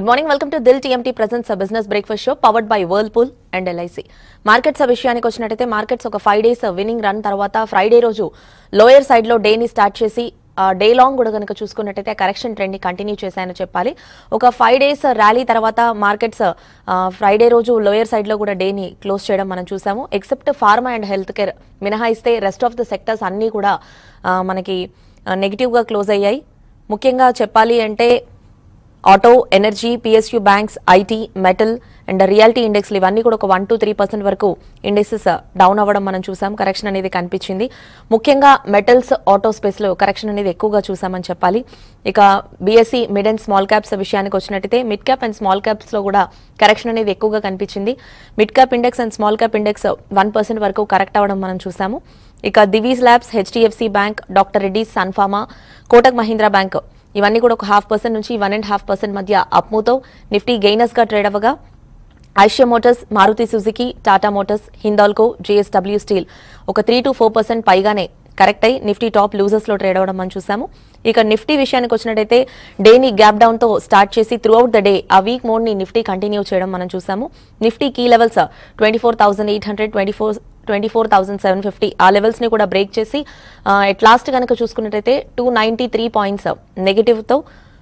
Good morning welcome to Dil TMT presents business breakfast show powered by Whirlpool and LIC markets విషయానికి వచ్చినట్టయితే markets ఒక five days winning run తర్వాత Friday రోజు lower side లో డేని start చేసి డే లాంగ్ కూడా కనుక చూసుకున్నట్టయితే కరెక్షన్ ట్రెండ్ ని కంటిన్యూ చేశాయని చెప్పాలి ఒక ఫైవ్ డేస్ ర్యాలీ తర్వాత మార్కెట్స్ ఫ్రైడే రోజు లోయర్ సైడ్ లో కూడా డేని క్లోజ్ చేయడం మనం చూసాము except pharma and health care మినహాయిస్తే రెస్ట్ ఆఫ్ ద సెక్టర్స్ అన్నీ కూడా ఆ, మనకి నెగిటివ్ గా క్లోజ్ అయ్యాయి ముఖ్యంగా చెప్పాలి అంటే auto energy PSU banks IT metal and reality ఇండెక్స్లు ఇవన్నీ కూడా ఒక వన్ టు త్రీ పర్సెంట్ వరకు ఇండెక్సెస్ డౌన్ అవ్వడం మనం చూసాం కరెక్షన్ అనేది కనిపించింది ముఖ్యంగా మెటల్స్ ఆటో స్పేస్లో కరెక్షన్ అనేది ఎక్కువగా చూసామని చెప్పాలి ఇక BSE mid and small caps విషయానికి వచ్చినట్టయితే మిడ్ క్యాప్ అండ్ స్మాల్ క్యాప్స్లో కూడా కరెక్షన్ అనేది ఎక్కువగా కనిపించింది mid cap index and small cap index one percent వరకు కరెక్ట్ అవ్వడం మనం చూసాము ఇక Divi's labs HDFC bank doctor Reddy's Sun Pharma Kotak Mahindra bank ఇవన్నీ కూడా ఒక హాఫ్ పర్సెంట్ నుంచి వన్ అండ్ హాఫ్ పర్సెంట్ మధ్య అప్మూతో నిఫ్టీ గెయినర్స్ గా ట్రేడ్ అవ్వగా Eicher motors Maruti Suzuki Tata motors Hindalco JSW steel ఒక త్రీ టు ఫోర్ పర్సెంట్ పైగానే కరెక్ట్ అయి నిఫ్టీ టాప్ లూజర్స్ లో ట్రేడ్ అవ్వడం మనం చూసాము ఇక నిఫ్టీ విషయానికి వచ్చినట్టయితే డేని గ్యాప్ డౌన్ తో స్టార్ట్ చేసి త్రూ అవుట్ ద డే ఆ వీక్ మోడ్ ని నిఫ్టీ కంటిన్యూ చేయడం మనం చూసాము Nifty key levels twenty four thousand eight hundred twenty four twenty four thousand seven fifty ఆ లెవెల్స్ ని కూడా బ్రేక్ చేసి ఎట్ లాస్ట్ కనుక చూసుకున్నట్టయితే two ninety three points negative తో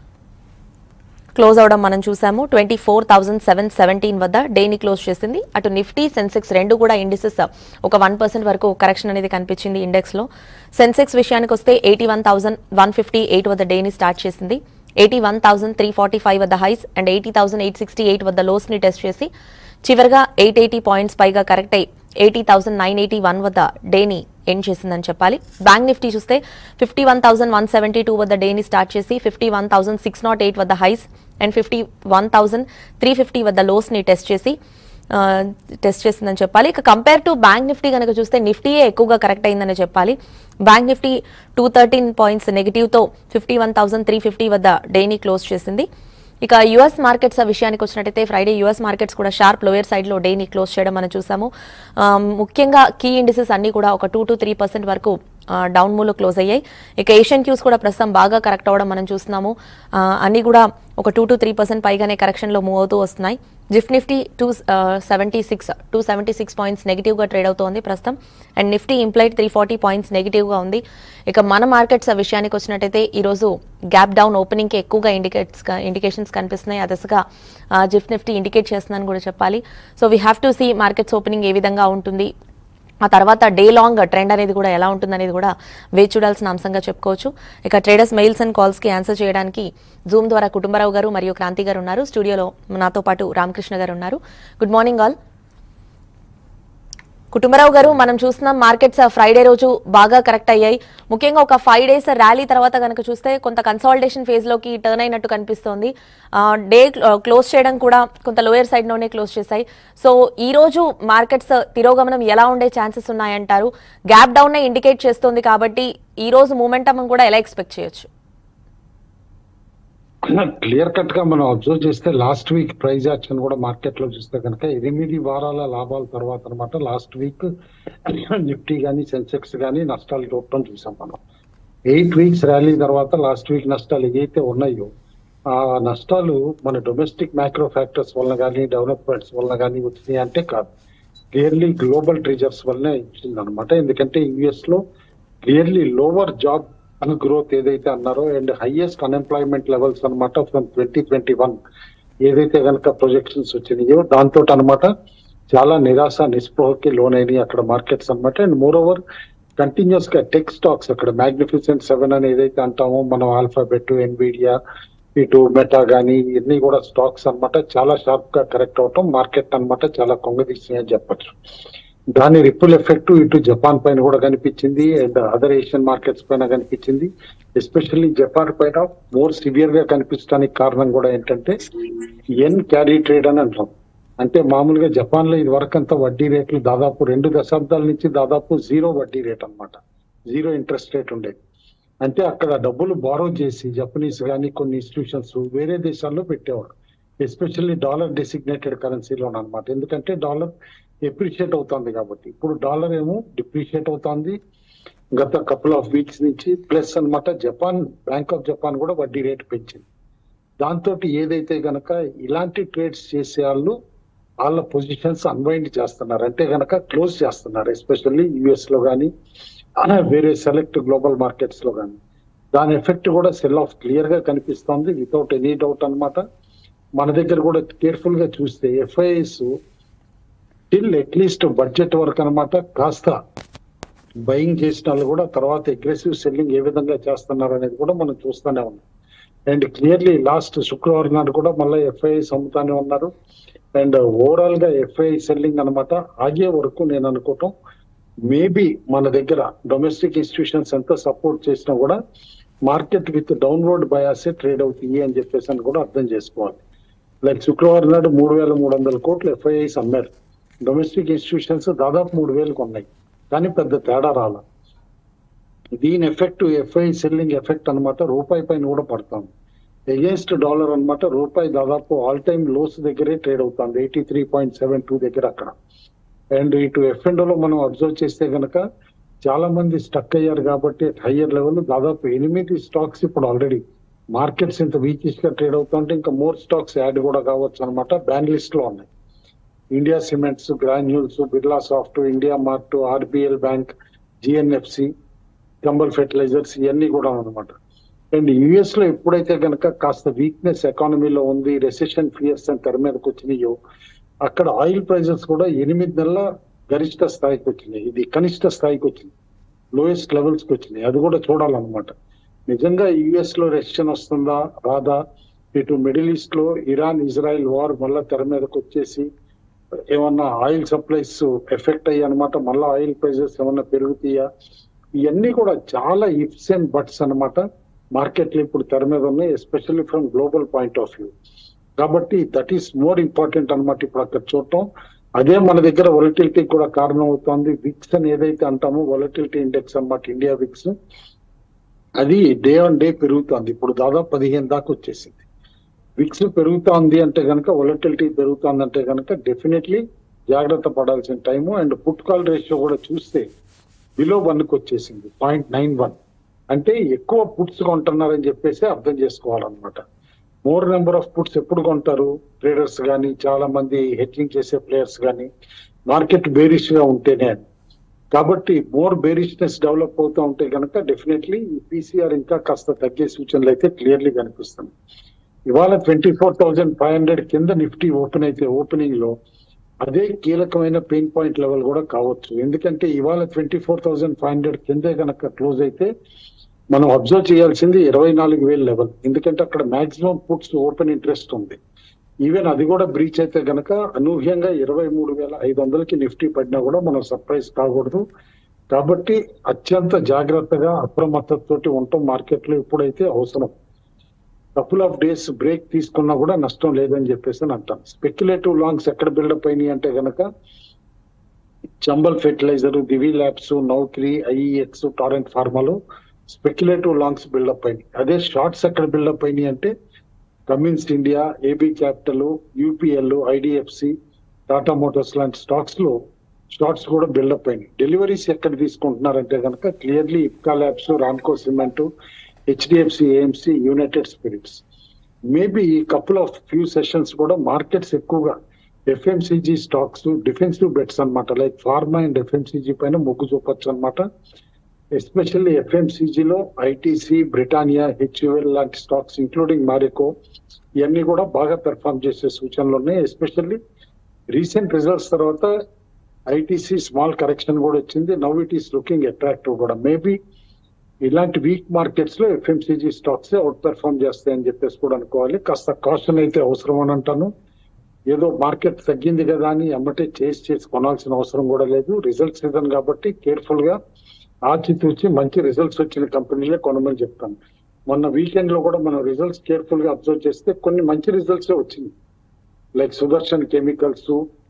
క్లోజ్ అవడం మనం చూసాము twenty four thousand seven seventeen వద్ద డేని క్లోజ్ చేసింది అటు నిఫ్టీ సెన్సెక్స్ రెండు కూడా ఇండిసెస్ ఒక వన్ పర్సెంట్ వరకు కరెక్షన్ అనేది కనిపించింది ఇండెక్స్ లో సెన్సెక్స్ విషయానికి వస్తే eighty one thousand one fifty eight వద్ద డేని స్టార్ట్ చేసింది eighty one thousand three forty five వద్ద highs and eighty thousand eight sixty eight వద్ద లోస్ ని టెస్ట్ చేసి చివరిగా ఎయిట్ ఎయిటీ పాయింట్స్ పైగా కరెక్ట్ అయ్యి eighty thousand nine eighty one వద్ద డేని ఎండ్ చేసిందని చెప్పాలి బ్యాంక్ నిఫ్టీ చూస్తే fifty one thousand one seventy two వద్ద డేని స్టార్ట్ చేసి fifty one thousand six nought eight వద్ద highs and fifty one thousand three fifty వద్ద లోస్ని టెస్ట్ చేసి టెస్ట్ చేసిందని చెప్పాలి ఇక కంపేర్ టు బ్యాంక్ నిఫ్టీ కనుక చూస్తే నిఫ్టీయే ఎక్కువగా కరెక్ట్ అయిందని చెప్పాలి bank Nifty two thirteen points నెగిటివ్తో fifty one thousand three fifty వద్ద డేని క్లోజ్ చేసింది ఇక యుఎస్ మార్కెట్స్ విషయానికి వచ్చినట్టయితే ఫ్రైడే యుఎస్ మార్కెట్స్ కూడా షార్ప్ లోయర్ సైడ్ లో డేని క్లోజ్ చేయడం మనం చూసాము ఆ, ముఖ్యంగా కీ ఇండిసెస్ అన్ని కూడా ఒక టూ టు త్రీ పర్సెంట్ వరకు డౌన్ మూలో క్లోజ్ అయ్యాయి ఇక ఏషియన్ క్యూస్ కూడా ప్రస్తుతం బాగా కరెక్ట్ అవ్వడం మనం చూస్తున్నాము ఆ, అన్ని కూడా ఒక టూ టు త్రీ పర్సెంట్ పైగానే కరెక్షన్లో మూవ్ అవుతూ వస్తున్నాయి GIFT Nifty two seventy six two seventy six points నెగిటివ్గా ట్రేడ్ అవుతోంది ప్రస్తుతం and Nifty implied three forty points నెగిటివ్గా ఉంది ఇక మన మార్కెట్స్ విషయానికి వచ్చినట్టయితే ఈరోజు గ్యాప్ డౌన్ ఓపెనింగ్కి ఎక్కువగా ఇండికేట్స్ ఇండికేషన్స్ కనిపిస్తున్నాయి ఆ దిశగా జిఫ్ నిఫ్టీ ఇండికేట్ చేస్తుందని కూడా చెప్పాలి so we have to see markets opening ఏ విధంగా ఉంటుంది ఆ తర్వాత డే లాంగ్ ట్రెండ్ అనేది కూడా ఎలా ఉంటుందనేది కూడా వేచి చూడాల్సిన అంశంగా చెప్పుకోవచ్చు ఇక ట్రేడర్స్ మెయిల్స్ అండ్ కాల్స్కి ఆన్సర్ చేయడానికి జూమ్ ద్వారా కుటుంబరావు గారు మరియు క్రాంతి గారు ఉన్నారు స్టూడియోలో నాతో పాటు రామకృష్ణ గారు ఉన్నారు గుడ్ మార్నింగ్ ఆల్ కుటుంబరావు గారు మనం చూస్తున్నాం మార్కెట్స్ ఫ్రైడే రోజు బాగా కరెక్ట్ అయ్యాయి ముఖ్యంగా ఒక ఫైవ్ డేస్ ర్యాలీ తర్వాత కనుక చూస్తే కొంత కన్సాలిడేషన్ ఫేజ్ లోకి టర్న్ అయినట్టు కనిపిస్తోంది డే క్లోజ్ చేయడం కూడా కొంత లోయర్ సైడ్ లోనే క్లోజ్ చేశాయి సో ఈ రోజు మార్కెట్స్ తిరోగమనం ఎలా ఉండే ఛాన్సెస్ ఉన్నాయంటారు గ్యాప్ డౌన్ ఇండికేట్ చేస్తోంది కాబట్టి ఈ రోజు మూమెంటం కూడా ఎలా ఎక్స్పెక్ట్ చేయొచ్చు క్లియర్ కట్ గా మనం అబ్జర్వ్ చేస్తే లాస్ట్ వీక్ ప్రైజ్ యాక్షన్ కూడా మార్కెట్ లో చూస్తే కనుక ఎనిమిది వారాల లాభాల తర్వాత అనమాట లాస్ట్ వీక్ నిఫ్టీ గానీ సెన్సెక్స్ గానీ నష్టాలు చూడటం చూసాం మనం ఎయిట్ వీక్స్ ర్యాలీ తర్వాత లాస్ట్ వీక్ నష్టాలు ఏవైతే ఉన్నాయో ఆ నష్టాలు మన డొమెస్టిక్ మైక్రో ఫ్యాక్టర్స్ వలన కానీ డెవలప్మెంట్స్ వలన కానీ వచ్చినాయి అంటే కాదు క్లియర్లీ గ్లోబల్ ట్రీజర్స్ వల్లనే వచ్చింది అనమాట ఎందుకంటే యుఎస్ లో clearly lower job and growth ఏదైతే అన్నారో అండ్ హైయెస్ట్ అన్ఎంప్లాయ్మెంట్ లెవెల్స్ అనమాట ఫ్రమ్ ట్వంటీ ట్వంటీ వన్ ఏదైతే కనుక ప్రొజెక్షన్స్ వచ్చినాయో దాంతో అనమాట చాలా నిరాశ నిస్పృహకి లోన్ అయినాయి అక్కడ మార్కెట్స్ అన్నమాట అండ్ మోర్ ఓవర్ కంటిన్యూస్ గా టెక్ స్టాక్స్ అక్కడ మ్యాగ్నిఫిసెంట్ సెవెన్ అని ఏదైతే అంటామో మనం ఆల్ఫాబెట్ ఎన్విడియా ఇటు మెటా గానీ ఇవన్నీ కూడా స్టాక్స్ అన్నమాట చాలా షార్ప్ గా కరెక్ట్ అవటం మార్కెట్ అన్నమాట చాలా కొంగదీసినాయి అని చెప్పచ్చు దాని రిపుల్ ఎఫెక్ట్ ఇటు జపాన్ పైన కూడా కనిపించింది అండ్ అదర్ ఏషియన్ మార్కెట్స్ పైన కనిపించింది ఎస్పెషల్లీ జపాన్ పైన మోర్ సివియర్ గా కనిపించడానికి కారణం కూడా ఏంటంటే ఎన్ క్యారీ ట్రేడ్ అని అంటాం అంటే మామూలుగా జపాన్ లో ఇది వరకు అంతా వడ్డీ రేట్లు దాదాపు రెండు దశాబ్దాల నుంచి దాదాపు జీరో వడ్డీ రేట్ అన్నమాట జీరో ఇంట్రెస్ట్ రేట్ ఉండేది అంటే అక్కడ డబ్బులు బారో చేసి జపనీస్ కానీ కొన్ని ఇన్స్టిట్యూషన్స్ వేరే దేశాల్లో పెట్టేవాడు ఎస్పెషల్లీ డాలర్ డెసిగ్నేటెడ్ కరెన్సీలో అనమాట ఎందుకంటే డాలర్ ఎప్రిషియేట్ అవుతుంది కాబట్టి ఇప్పుడు డాలర్ ఏమో డిప్రిషియేట్ అవుతుంది గత కపుల్ ఆఫ్ వీక్స్ నుంచి ప్లస్ అన్నమాట జపాన్ బ్యాంక్ ఆఫ్ జపాన్ కూడా వడ్డీ రేటు పెంచింది దాంతో ఏదైతే గనక ఇలాంటి ట్రేడ్స్ చేసే వాళ్ళు వాళ్ళ పొజిషన్స్ అన్వైండ్ చేస్తున్నారు అంటే గనక క్లోజ్ చేస్తున్నారు ఎస్పెషల్లీ యుఎస్ లో కానీ వేరే సెలెక్ట్ గ్లోబల్ మార్కెట్స్ లో కానీ దాని ఎఫెక్ట్ కూడా సెల్ ఆఫ్ క్లియర్ గా కనిపిస్తోంది వితౌట్ ఎనీ డౌట్ అన్నమాట మన దగ్గర కూడా కేర్ఫుల్ గా చూస్తే ఎఫ్ఐఎస్ టిల్ అట్లీస్ట్ బడ్జెట్ వరకు అన్నమాట కాస్త బయింగ్ చేసిన వాళ్ళు కూడా తర్వాత అగ్రెసివ్ సెల్లింగ్ ఏ విధంగా చేస్తున్నారు అనేది కూడా మనం చూస్తూనే ఉన్నాం అండ్ క్లియర్లీ లాస్ట్ శుక్రవారం నాడు కూడా మళ్ళీ ఎఫ్ఐఐస్ అమ్ముతానే ఉన్నారు అండ్ ఓవరాల్ గా ఎఫ్ఐఐ సెల్లింగ్ అన్నమాట ఆగే వరకు నేను అనుకోవటం మేబీ మన దగ్గర డొమెస్టిక్ ఇన్స్టిట్యూషన్స్ ఎంత సపోర్ట్ చేసినా కూడా మార్కెట్ విత్ డౌన్వర్డ్ బయాసే ట్రేడ్ అవుతాయి అని చెప్పేసి అని కూడా అర్థం చేసుకోవాలి లైక్ శుక్రవారం నాడు మూడు వేల మూడు వందల కోట్లు ఎఫ్ఐఐస్ అమ్మారు డొమెస్టిక్ ఇన్స్టిట్యూషన్స్ దాదాపు మూడు వేలకు ఉన్నాయి కానీ పెద్ద తేడా రాల దీని ఎఫెక్ట్ ఎఫ్ఐ సెల్లింగ్ ఎఫెక్ట్ అన్నమాట రూపాయి పైన కూడా పడుతుంది ఎగేన్స్ట్ డాలర్ అన్నమాట రూపాయి దాదాపు ఆల్ టైమ్ లోస్ దగ్గరే ట్రేడ్ అవుతుంది eighty three point seven two దగ్గర అక్కడ అండ్ ఇటు ఎఫ్ లో మనం అబ్జర్వ్ చేస్తే గనక చాలా మంది స్టక్ అయ్యారు కాబట్టి హయ్యర్ లెవెల్ దాదాపు ఎనిమిది స్టాక్స్ ఇప్పుడు ఆల్రెడీ మార్కెట్స్ ఇంత వీకిష్ గా ట్రేడ్ అవుతుంటే ఇంకా మోర్ స్టాక్స్ యాడ్ కూడా కావచ్చు అనమాట బ్యాన్ లిస్ట్ లో ఉన్నాయి India cements granules Birlasoft IndiaMART RBL bank GNFC Chambal fertilisers ఇవన్నీ కూడా అనమాట అండ్ యుఎస్ లో ఎప్పుడైతే గనక కాస్త వీక్నెస్ ఎకానమీలో ఉంది రెసెషన్ ఫియర్స్ అని తెర మీదకి వచ్చినాయో అక్కడ ఆయిల్ ప్రైజెస్ కూడా ఎనిమిది నెలల గరిష్ట స్థాయికి వచ్చినాయి ఇది కనిష్ట స్థాయికి వచ్చింది లోయెస్ట్ లెవెల్స్ కి వచ్చినాయి అది కూడా చూడాలన్నమాట నిజంగా యుఎస్ లో రెసిషన్ వస్తుందా రాదా ఇటు మిడిల్ ఈస్ట్ లో ఇరాన్ ఇజ్రాయెల్ వార్ మళ్ళా తెర మీదకి వచ్చేసి ఏమన్నా ఆయిల్ సప్లైస్ ఎఫెక్ట్ అయ్యి అనమాట మళ్ళీ ఆయిల్ ప్రైజెస్ ఏమన్నా పెరుగుతాయా ఇవన్నీ కూడా చాలా ఇఫ్స్ అండ్ బట్స్ అనమాట మార్కెట్ లో ఇప్పుడు తెర మీద ఉన్నాయి especially from global point of view కాబట్టి దట్ ఈస్ మోర్ ఇంపార్టెంట్ అనమాట ఇప్పుడు అక్కడ చూడటం అదే మన దగ్గర వొలటిలిటీ కూడా కారణం అవుతుంది విక్స్ అని ఏదైతే అంటామో వొలటిలిటీ ఇండెక్స్ అన్నమాట ఇండియా విక్స్ అది డే ఆన్ డే పెరుగుతుంది ఇప్పుడు దాదాపు పదిహేను దాకా వచ్చేసింది విక్స్ పెరుగుతోంది అంటే కనుక వొలటిలిటీ పెరుగుతోంది అంటే కనుక డెఫినెట్లీ జాగ్రత్త పడాల్సిన time and put call ratio కూడా చూస్తే బిలో వన్ కి వచ్చేసింది పాయింట్ నైన్ వన్ అంటే ఎక్కువ పుట్స్ కొంటున్నారని చెప్పేసి అర్థం చేసుకోవాలన్నమాట మోర్ నెంబర్ ఆఫ్ పుట్స్ ఎప్పుడు కొంటారు ట్రేడర్స్ కానీ చాలా మంది హెడ్జింగ్ చేసే ప్లేయర్స్ కానీ మార్కెట్ బేరిష్ గా ఉంటేనే అని. కాబట్టి మోర్ బేరిష్నెస్ డెవలప్ అవుతూ ఉంటే కనుక డెఫినెట్లీ ఈ పీసీఆర్ ఇంకా కాస్త తగ్గే సూచనలు అయితే క్లియర్లీ కనిపిస్తుంది ఇవాళ twenty four thousand five hundred కింద నిఫ్టీ ఓపెన్ అయితే ఓపెనింగ్ లో అదే కీలకమైన పెయిన్ పాయింట్ లెవెల్ కూడా కావచ్చు ఎందుకంటే ఇవాళ twenty four thousand five hundred కిందే కనుక క్లోజ్ అయితే మనం అబ్జర్వ్ చేయాల్సింది ఇరవై నాలుగు వేల లెవెల్ ఎందుకంటే అక్కడ మాక్సిమం పుట్స్ ఓపెన్ ఇంట్రెస్ట్ ఉంది ఈవెన్ అది కూడా బ్రీచ్ అయితే గనక అనూహ్యంగా ఇరవై మూడు వేల ఐదు వందలకి నిఫ్టీ పడినా కూడా మనం సర్ప్రైజ్ కాకూడదు కాబట్టి అత్యంత జాగ్రత్తగా అప్రమత్తతోటి ఉండటం మార్కెట్ లో ఎప్పుడైతే అవసరం కపుల్ ఆఫ్ డేస్ బ్రేక్ తీసుకున్నా కూడా నష్టం లేదని చెప్పేసి అని అంటాం స్పెక్యులేటివ్ లాంగ్స్ ఎక్కడ బిల్డప్ అయినాయి అంటే గనక Chambal fertiliser Divi labs Naukri IEX Torrent ఫార్మాలో స్పెక్యులేటివ్ లాంగ్స్ బిల్డప్ అయినాయి అదే షార్ట్స్ ఎక్కడ బిల్డప్ అయినాయి అంటే Cummins India AB capital UPL IDFC Tata motors లాంటి స్టాక్స్ లో స్టాక్స్ కూడా బిల్డప్ అయినాయి డెలివరీస్ ఎక్కడ తీసుకుంటున్నారంటే కనుక clearly Ipca labs Ramco cement HDFC AMC United Spirits maybe ఈ కపుల్ ఆఫ్ ఫ్యూ సెషన్స్ కూడా మార్కెట్స్ ఎక్కువగా ఎఫ్ఎంసీజీ స్టాక్స్ డిఫెన్సివ్ బెట్స్ అన్నమాట లైక్ ఫార్మా అండ్ ఎఫ్ఎంసీజీ పైన మొగ్గు చూపొచ్చు అనమాట ఎస్పెషల్లీ ఎఫ్ఎంసీజీలో ఐటీసీ బ్రిటానియా హెచ్యుఎల్ లాంటి స్టాక్స్ ఇంక్లూడింగ్ మారికో ఇవన్నీ కూడా బాగా పెర్ఫామ్ చేసే సూచనలు ఉన్నాయి ఎస్పెషల్లీ రీసెంట్ రిజల్ట్స్ తర్వాత ఐటీసీ స్మాల్ కరెక్షన్ కూడా వచ్చింది now it is looking attractive కూడా మేబీ ఇలాంటి వీక్ మార్కెట్స్ లో ఎఫ్ఎంసీజీ స్టాక్స్ అవుట్ పెర్ఫామ్ చేస్తాయని చెప్పేసి కూడా అనుకోవాలి కాస్త కాషన్ అయితే అవసరం అని అంటాను ఏదో మార్కెట్ తగ్గింది కదా అని ఎమ్మటే చేసి చేసి కొనాల్సిన అవసరం కూడా లేదు రిజల్ట్ సీజన్ కాబట్టి కేర్ఫుల్ గా ఆచితూచి మంచి రిజల్ట్స్ వచ్చిన కంపెనీలే కొనమని చెప్తాను మొన్న వీకెండ్ లో కూడా మనం రిజల్ట్స్ కేర్ఫుల్ గా అబ్జర్వ్ చేస్తే కొన్ని మంచి రిజల్ట్స్ వచ్చింది like Sudarshan chemicals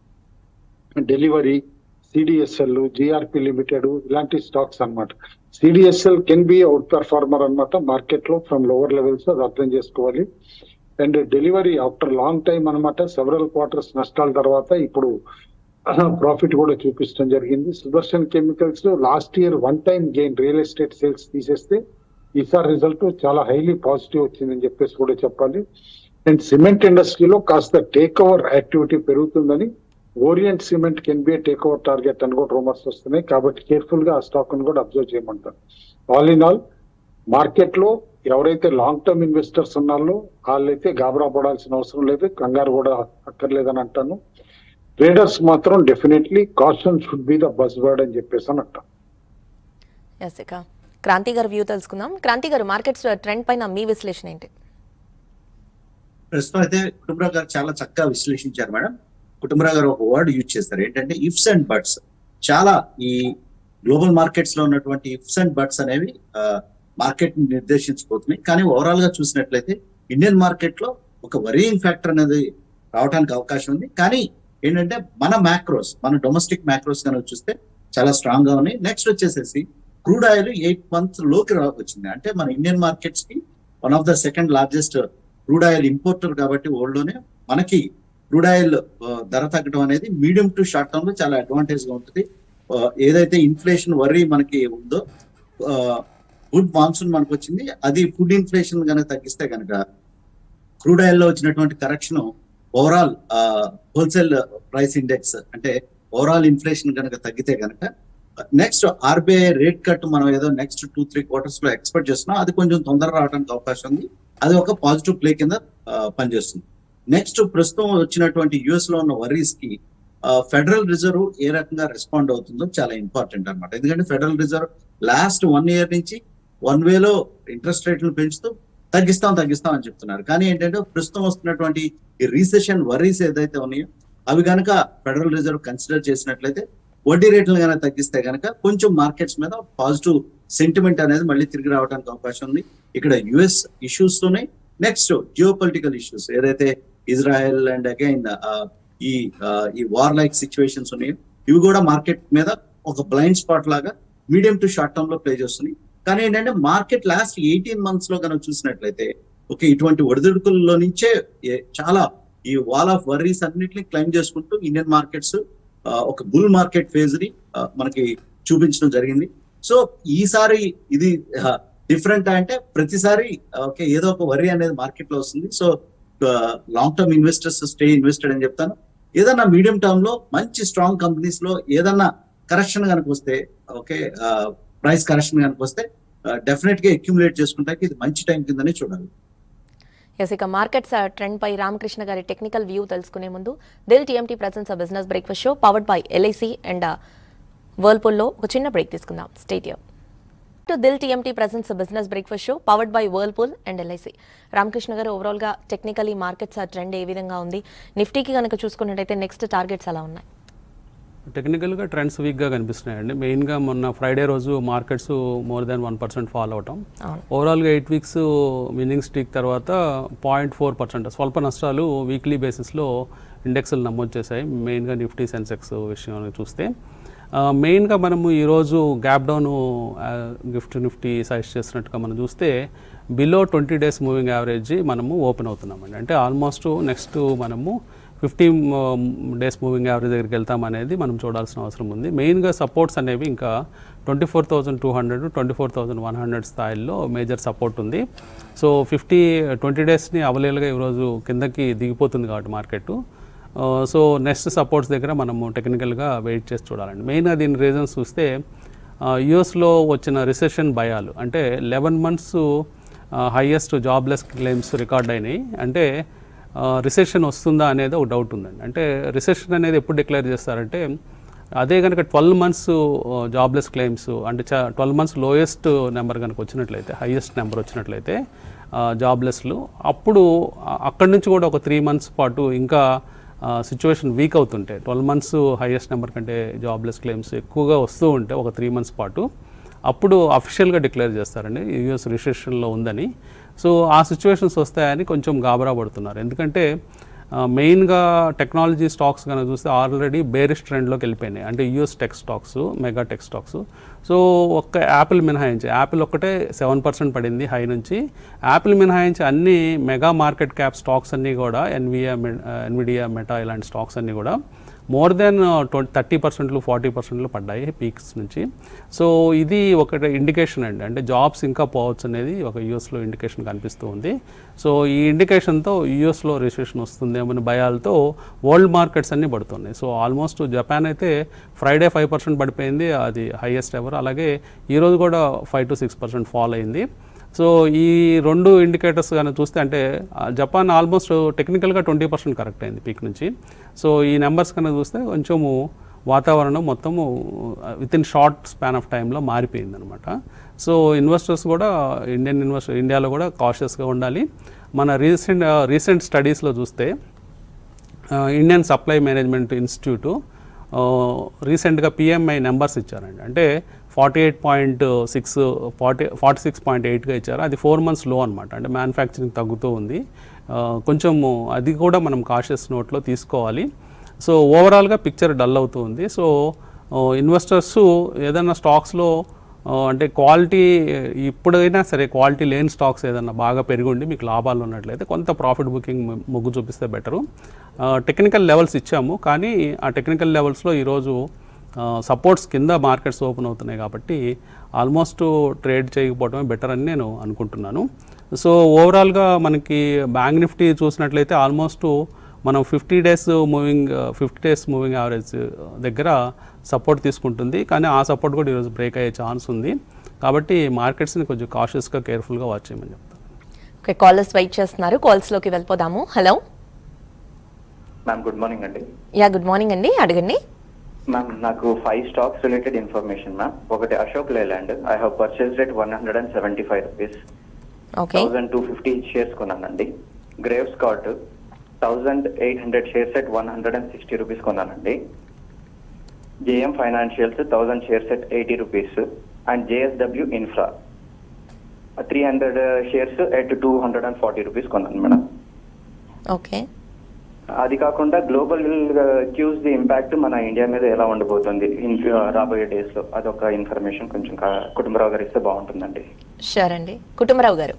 delivery CDSL GRP limited ఇలాంటి స్టాక్స్ అన్నమాట CDSL can be outperformer అనమాట మార్కెట్ లో ఫ్రమ్ లోవర్ లెవెల్స్ అది అర్థం చేసుకోవాలి and delivery after long time అనమాట సెవరల్ క్వార్టర్స్ నష్టాల తర్వాత ఇప్పుడు ప్రాఫిట్ కూడా చూపించడం జరిగింది Sudarshan chemicals last year one time gain real estate sales తీసేస్తే ఈసారి రిజల్ట్ చాలా హైలీ పాజిటివ్ వచ్చిందని చెప్పేసి కూడా చెప్పాలి అండ్ సిమెంట్ ఇండస్ట్రీలో కాస్త టేక్ ఓవర్ యాక్టివిటీ పెరుగుతుందని Orient cement can be takeover target అని కూడా రూమర్స్ వస్తున్నాయి కాబట్టి కేర్ఫుల్ గా ఆ స్టాక్ ని కూడా అబ్జర్వ్ చేయమంటారు ఆల్ ఇన్ ఆల్ మార్కెట్ లో ఎవరైతే లాంగ్ టర్మ్ ఇన్వెస్టర్స్ ఉన్నారో వాళ్ళైతే గాబరా పడాల్సిన అవసరం లేదు కంగారు కూడా అక్కర్లేదని అంటాను ట్రేడర్స్ మాత్రం definitely caution should be the buzzword అని చెప్పేసి అని అంటాను ఎస్ ఇక క్రాంతి గారు వ్యూ తెలుసుకుందాం క్రాంతి గారు మార్కెట్స్ ట్రెండ్ పైన మీ విశ్లేషణ ఏంటి ప్రస్తుతం అయితే కుటుంబరావు గారు చాలా చక్కగా విశ్లేషించారు మేడం కుటుంబరావు గారు ఒక వర్డ్ యూజ్ చేస్తారు ఏంటంటే ఇఫ్స్ అండ్ బట్స్ చాలా ఈ గ్లోబల్ మార్కెట్స్ లో ఉన్నటువంటి ఇఫ్స్ అండ్ బట్స్ అనేవి మార్కెట్ ని నిర్దేశించబోతున్నాయి కానీ ఓవరాల్ గా చూసినట్లయితే ఇండియన్ మార్కెట్ లో ఒక వరీయింగ్ ఫ్యాక్టర్ అనేది రావడానికి అవకాశం ఉంది కానీ ఏంటంటే మన మ్యాక్రోస్ మన డొమెస్టిక్ మ్యాక్రోస్ కనుక చూస్తే చాలా స్ట్రాంగ్ గా ఉన్నాయి నెక్స్ట్ వచ్చేసేసి క్రూడ్ ఆయిల్ ఎయిట్ మంత్స్ లోకి రా- వచ్చింది అంటే మన ఇండియన్ మార్కెట్స్ కి one of the second largest crude oil importer కాబట్టి వరల్డ్ లోనే మనకి క్రూడ్ ఆయిల్ ధర తగ్గడం అనేది మీడియం టు షార్ట్ టర్మ్ లో చాలా అడ్వాంటేజ్ గా ఉంటుంది ఆ, ఏదైతే ఇన్ఫ్లేషన్ వర్రీ మనకి ఉందో గుడ్ మాన్సూన్ మనకు వచ్చింది అది ఫుడ్ ఇన్ఫ్లేషన్ కనుక తగ్గిస్తే కనుక క్రూడ్ ఆయిల్ లో వచ్చినటువంటి correction overall wholesale price index అంటే ఓవరాల్ ఇన్ఫ్లేషన్ కనుక తగ్గితే కనుక నెక్స్ట్ ఆర్బీఐ రేట్ కట్ మనం ఏదో నెక్స్ట్ టూ త్రీ క్వార్టర్స్ లో ఎక్స్పెక్ట్ చేస్తున్నాం అది కొంచెం తొందరగా రావడానికి అవకాశం ఉంది అది ఒక పాజిటివ్ ప్లే కింద ఆ, పనిచేస్తుంది నెక్స్ట్ ప్రస్తుతం వచ్చినటువంటి యుఎస్ లో ఉన్న వరీస్ కి ఫెడరల్ రిజర్వ్ ఏ రకంగా రెస్పాండ్ అవుతుందో చాలా ఇంపార్టెంట్ అన్నమాట ఎందుకంటే federal reserve last one year నుంచి వన్ వేలో ఇంట్రెస్ట్ రేట్లు పెంచుతూ తగ్గిస్తాం తగ్గిస్తాం అని చెప్తున్నారు కానీ ఏంటంటే ప్రస్తుతం వస్తున్నటువంటి ఈ రీసెషన్ వరీస్ ఏదైతే ఉన్నాయో అవి కనుక ఫెడరల్ రిజర్వ్ కన్సిడర్ చేసినట్లయితే వడ్డీ రేట్లు కనుక తగ్గిస్తే కనుక కొంచెం మార్కెట్స్ మీద పాజిటివ్ సెంటిమెంట్ అనేది మళ్ళీ తిరిగి రావడానికి అవకాశం ఉంది ఇక్కడ యుఎస్ ఇష్యూస్ తోనే నెక్స్ట్ జియో పొలిటికల్ ఇష్యూస్ ఏదైతే ఇజ్రాయెల్ అండ్ అగైన్ ఈ ఆ, ఈ వార్ లైక్ సిచ్యువేషన్స్ ఉన్నాయో ఇవి కూడా మార్కెట్ మీద ఒక బ్లైండ్ స్పాట్ లాగా మీడియం టు షార్ట్ టర్మ్ లో ప్లే చేస్తుంది కానీ ఏంటంటే మార్కెట్ లాస్ట్ ఎయిటీన్ మంత్స్ లో కనుక చూసినట్లయితే ఓకే ఇటువంటి ఒడిదుడుకుల్లో నుంచే ఏ- చాలా ఈ వాల్ ఆఫ్ వర్రీస్ అన్నిటిని క్లైమ్ చేసుకుంటూ ఇండియన్ మార్కెట్స్ ఒక బుల్ మార్కెట్ ఫేజ్ ని ఆ, మనకి చూపించడం జరిగింది సో ఈసారి ఇది డిఫరెంట్ అంటే ప్రతిసారి ఓకే ఏదో ఒక వరి అనేది మార్కెట్ లో వస్తుంది so long term investors stay invested అని చెప్తాను ఏదన్నా మీడియం టర్మ్ లో మంచి స్ట్రాంగ్ కంపెనీస్ లో ఏదన్నా కరెక్షన్ కనుక వస్తే ఓకే ప్రైస్ కరెక్షన్ కనుక వస్తే డెఫినెట్ గా అక్యుములేట్ చేసుకుంటానికి ఇది మంచి టైం కిందనే చూడాలి ఎస్ ఇక మార్కెట్స్ ట్రెండ్ పై రామకృష్ణ గారి టెక్నికల్ వ్యూ తెలుసుకునే ముందు Dil TMT presents business breakfast show powered by LIC and వర్ల్పూల్లో ఒక చిన్న బ్రేక్ తీసుకుందాం stay tuned to Dil TMT presents business breakfast show powered by Whirlpool and LIC Ramakrishna గారు ఓవరాల్గా టెక్నికలీ మార్కెట్స్ ట్రెండ్ ఏ విధంగా ఉంది నిఫ్టీకి కనుక చూసుకున్నట్టయితే నెక్స్ట్ టార్గెట్స్ అలా ఉన్నాయి టెక్నికల్గా ట్రెండ్స్ వీక్గా కనిపిస్తున్నాయండి మెయిన్గా మొన్న ఫ్రైడే రోజు markets more than one percent fall అవటం అవును ఓవరాల్గా ఎయిట్ వీక్స్ విన్నింగ్ స్ట్రీక్ తర్వాత పాయింట్ ఫోర్ పర్సెంట్ స్వల్ప నష్టాలు వీక్లీ బేసిస్లో ఇండెక్స్లు నమోదు చేశాయి మెయిన్గా నిఫ్టీ సెన్సెక్స్ విషయం చూస్తే ఆ, మెయిన్గా మనము ఈరోజు gap down GIFT Nifty suggest చేసినట్టుగా మనం చూస్తే below twenty days moving average మనము ఓపెన్ అవుతున్నామండి అంటే ఆల్మోస్ట్ నెక్స్ట్ మనము ఫిఫ్టీ డేస్ మూవింగ్ యావరేజ్ దగ్గరికి వెళ్తాం అనేది మనం చూడాల్సిన అవసరం ఉంది మెయిన్గా సపోర్ట్స్ అనేవి ఇంకా twenty four thousand two hundred twenty four thousand one hundred స్థాయిల్లో మేజర్ సపోర్ట్ ఉంది సో ఫిఫ్టీ ట్వంటీ డేస్ని అవలేలుగా ఈరోజు కిందకి దిగిపోతుంది కాబట్టి మార్కెట్ సో నెక్స్ట్ సపోర్ట్స్ దగ్గర మనము టెక్నికల్గా వెయిట్ చేసి చూడాలండి మెయిన్గా దీని రీజన్స్ చూస్తే యుఎస్లో వచ్చిన రిసెషన్ భయాలు అంటే eleven months highest jobless claims record అయినాయి అంటే రిసెషన్ వస్తుందా అనేది ఒక డౌట్ ఉందండి అంటే రిసెషన్ అనేది ఎప్పుడు డిక్లేర్ చేస్తారంటే అదే కనుక ట్వెల్వ్ మంత్స్ జాబ్లెస్ క్లెయిమ్స్ అంటే ట్వెల్వ్ మంత్స్ లోయెస్ట్ నెంబర్ కనుక వచ్చినట్లయితే హైయెస్ట్ నెంబర్ వచ్చినట్లయితే జాబ్లెస్లు అప్పుడు ఆ- అక్కడి నుంచి కూడా ఒక త్రీ మంత్స్ పాటు ఇంకా సిచ్యువేషన్ వీక్ అవుతుంటే ట్వెల్వ్ మంత్స్ హైయెస్ట్ నెంబర్ కంటే జాబ్లెస్ క్లెయిమ్స్ ఎక్కువగా వస్తూ ఉంటే ఒక త్రీ మంత్స్ పాటు అప్పుడు అఫీషియల్గా డిక్లేర్ చేస్తారండి యూఎస్ రిసెషన్లో ఉందని సో ఆ సిచ్యువేషన్స్ వస్తాయని కొంచెం గాబరా పడుతున్నారు ఎందుకంటే మెయిన్గా టెక్నాలజీ స్టాక్స్ కనుక చూస్తే ఆల్రెడీ బేరిష్ ట్రెండ్లోకి వెళ్ళిపోయినాయి అంటే US tech stocks mega tech stocks so ఒక్క యాపిల్ మినహాయించి యాపిల్ ఒక్కటే సెవెన్ పర్సెంట్ పడింది హై నుంచి యాపిల్ మినహాయించి అన్ని మెగా మార్కెట్ క్యాప్ స్టాక్స్ అన్నీ కూడా ఎన్వియా ఎన్విడియా మెటా ఇలాంటి స్టాక్స్ అన్నీ కూడా మోర్ దెన్ ట్వంటీ థర్టీ పర్సెంట్లు ఫార్టీ పర్సెంట్లు పడ్డాయి పీక్స్ నుంచి సో ఇది ఒక ఇండికేషన్ అండి అంటే జాబ్స్ ఇంకా పోవచ్చు అనేది ఒక యూఎస్లో ఇండికేషన్ కనిపిస్తూ ఉంది సో ఈ ఇండికేషన్తో యూఎస్లో రిసెషన్ వస్తుందేమని భయాలతో వరల్డ్ మార్కెట్స్ అన్నీ పడుతున్నాయి సో ఆల్మోస్ట్ జపాన్ అయితే ఫ్రైడే ఫైవ్ పర్సెంట్ పడిపోయింది అది హైయెస్ట్ ఎవర్ అలాగే ఈరోజు కూడా five to six percent fall అయింది సో ఈ రెండు ఇండికేటర్స్ కానీ చూస్తే అంటే ఆ, జపాన్ ఆల్మోస్ట్ టెక్నికల్గా ట్వంటీ పర్సెంట్ కరెక్ట్ అయింది పీక్ నుంచి సో ఈ నెంబర్స్ కనుక చూస్తే కొంచెము వాతావరణం మొత్తము within short span of టైంలో మారిపోయింది అనమాట సో ఇన్వెస్టర్స్ కూడా ఇండియన్ ఇన్వెస్టర్ ఇండియాలో కూడా కాషియస్గా ఉండాలి మన రీసెంట్ రీసెంట్ స్టడీస్లో చూస్తే ఇండియన్ సప్లై మేనేజ్మెంట్ ఇన్స్టిట్యూటు రీసెంట్గా పిఎంఐ నెంబర్స్ ఇచ్చారండి అంటే forty eight point six forty forty six point ఎయిట్గా ఇచ్చారు అది ఫోర్ మంత్స్ లో అనమాట అంటే మ్యానుఫ్యాక్చరింగ్ తగ్గుతూ ఉంది ఆ, కొంచెము అది కూడా మనం కాషియస్ నోట్లో తీసుకోవాలి సో ఓవరాల్గా పిక్చర్ డల్ అవుతూ ఉంది సో ఇన్వెస్టర్స్ ఏదైనా స్టాక్స్లో ఆ, అంటే క్వాలిటీ ఇప్పుడైనా సరే క్వాలిటీ లేని స్టాక్స్ ఏదైనా బాగా పెరిగి మీకు లాభాలు ఉన్నట్లయితే కొంత ప్రాఫిట్ బుకింగ్ మొగ్గు చూపిస్తే బెటరు టెక్నికల్ లెవెల్స్ ఇచ్చాము కానీ ఆ టెక్నికల్ లెవెల్స్లో ఈరోజు సపోర్ట్స్ కింద మార్కెట్స్ ఓపెన్ అవుతున్నాయి కాబట్టి ఆల్మోస్ట్ ట్రేడ్ చేయకపోవడమే బెటర్ అని నేను అనుకుంటున్నాను సో ఓవరాల్గా మనకి బ్యాంక్ నిఫ్టీ చూసినట్లయితే ఆల్మోస్ట్ మనం fifty days moving fifty days moving average దగ్గర సపోర్ట్ తీసుకుంటుంది కానీ ఆ సపోర్ట్ కూడా ఈరోజు బ్రేక్ అయ్యే ఛాన్స్ ఉంది కాబట్టి మార్కెట్స్ని కొంచెం కాషియస్గా కేర్ఫుల్గా వాచ్ చేయమని చెప్తాను ఓకే కాలర్స్ వెయిట్ చేస్తున్నారు కాల్స్లోకి వెళ్ళిపోదాము హలో మ్యామ్ గుడ్ మార్నింగ్ అండి యా గుడ్ మార్నింగ్ అండి అడగండి మ్యామ్ నాకు five stocks related information ma'am ఒకటి Ashok Leyland I have purchase rate one hundred and seventy five rupees okay thousand two fifty shares కొన్నానండి Greaves స్కాట్ thousand eight hundred shares at one hundred and sixty rupees కొన్నానండి JM Financials thousand shares at eighty rupees and JSW Infra three hundred shares at two hundred and forty rupees కొన్నాను madam okay అది కాకుండా global cues the impact మన India మీద ఎలా ఉండబోతుంది in రాబోయే days లో అదొక ఇన్ఫర్మేషన్ కొంచెం కా- కుటుంబరావు గారు ఇస్తే బాగుంటుందండి షూర్ అండి కుటుంబరావు గారు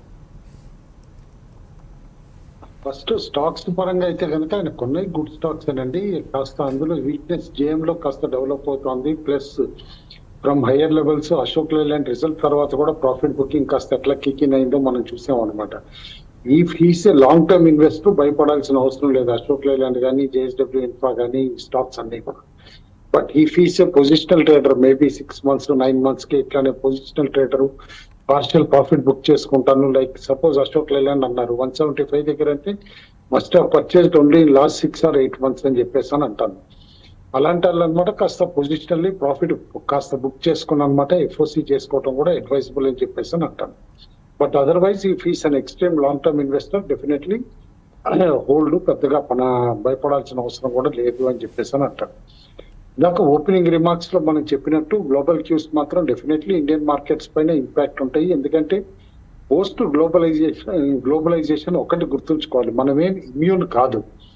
ఫస్ట్ స్టాక్స్ పరంగా అయితే కనుక ఆయన కొన్ని గుడ్ స్టాక్స్ అండి కాస్త అందులో వీక్నెస్ జేఎం లో కాస్త డెవలప్ అవుతోంది plus from higher levels Ashok Leyland result తర్వాత కూడా ప్రాఫిట్ బుకింగ్ కాస్త ఎట్లా కికిన్ అయిందో మనం చూసాం అనమాట ఈ ఫీస్ లాంగ్ టర్మ్ ఇన్వెస్టర్ భయపడాల్సిన అవసరం లేదు అశోక్ లేలాండ్ కానీ జేఎస్డబ్ల్యూ ఇన్ఫ్రా కానీ స్టాక్స్ అన్ని కూడా బట్ ఈ ఫీస్ positional trader maybe six months nine months కి ఇట్లానే positional trader partial profit book చేసుకుంటాను లైక్ సపోజ్ అశోక్ లేలాండ్ అన్నారు వన్ సెవెంటీ ఫైవ్ దగ్గర అంటే must have purchased only last six or eight months అని చెప్పేసి అని అంటాను అలాంటి వాళ్ళు అనమాట కాస్త పొజిషనల్లీ ప్రాఫిట్ కాస్త బుక్ చేసుకుని అనమాట ఎఫ్ఓసి చేసుకోవడం కూడా అడ్వైజబుల్ అని చెప్పేసి అని అంటాను బట్ అదర్వైజ్ ఈ ఫీస్ an extreme long term investor definitely hold పెద్దగా మన భయపడాల్సిన అవసరం కూడా లేదు అని చెప్పేసి అని అంటాడు ఇందాక ఓపెనింగ్ రిమార్క్స్ లో మనం చెప్పినట్టు గ్లోబల్ క్యూస్ మాత్రం డెఫినెట్లీ ఇండియన్ మార్కెట్స్ పైన ఇంపాక్ట్ ఉంటాయి ఎందుకంటే పోస్ట్ గ్లోబలైజేషన్ గ్లోబలైజేషన్ ఒకటి గుర్తుంచుకోవాలి మనమేం ఇమ్యూన్ కాదు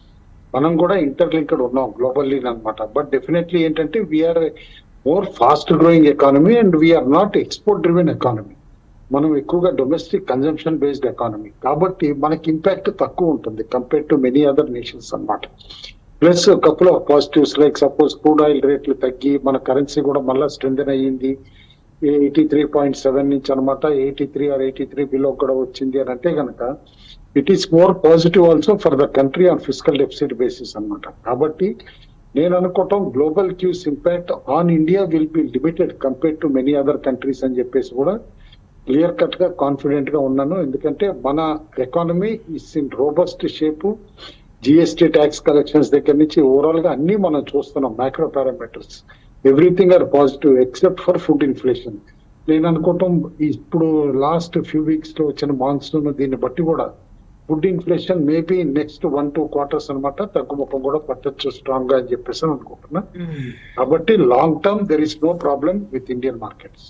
మనం కూడా ఇంటర్లింక్డ్ ఉన్నాం గ్లోబల్లీ అనమాట బట్ డెఫినెట్లీ ఏంటంటే we're more fast growing economy and we're not export driven economy మనం ఎక్కువగా డొమెస్టిక్ కన్జంప్షన్ బేస్డ్ ఎకానమీ కాబట్టి మనకి ఇంపాక్ట్ తక్కువ ఉంటుంది compare to many other nations అన్నమాట plus couple of positives like suppose crude oil రేట్లు తగ్గి మన కరెన్సీ కూడా మళ్ళీ స్ట్రెంథన్ అయ్యింది ఎయిటీ త్రీ పాయింట్ సెవెన్ నుంచి అనమాట eighty three or eighty three below కూడా వచ్చింది అని అంటే కనుక it is more positive also for the country on fiscal deficit basis అన్నమాట కాబట్టి నేను అనుకోవటం global cues impact on India will be limited compare to many other countries అని చెప్పేసి కూడా క్లియర్ కట్ గా కాన్ఫిడెంట్ గా ఉన్నాను ఎందుకంటే మన economy is in robust shape GST tax collections దగ్గర నుంచి ఓవరాల్ గా అన్ని మనం చూస్తున్నాం micro parameters everything are positive except for food inflation నేను అనుకోవటం ఇప్పుడు లాస్ట్ ఫ్యూ వీక్స్ లో వచ్చిన మాన్సూన్ దీన్ని బట్టి కూడా food inflation maybe next one two quarters అనమాట తగ్గుముఖం కూడా పట్టొచ్చు స్ట్రాంగ్ గా అని చెప్పేసి అని అనుకుంటున్నా కాబట్టి long term there is no problem with Indian markets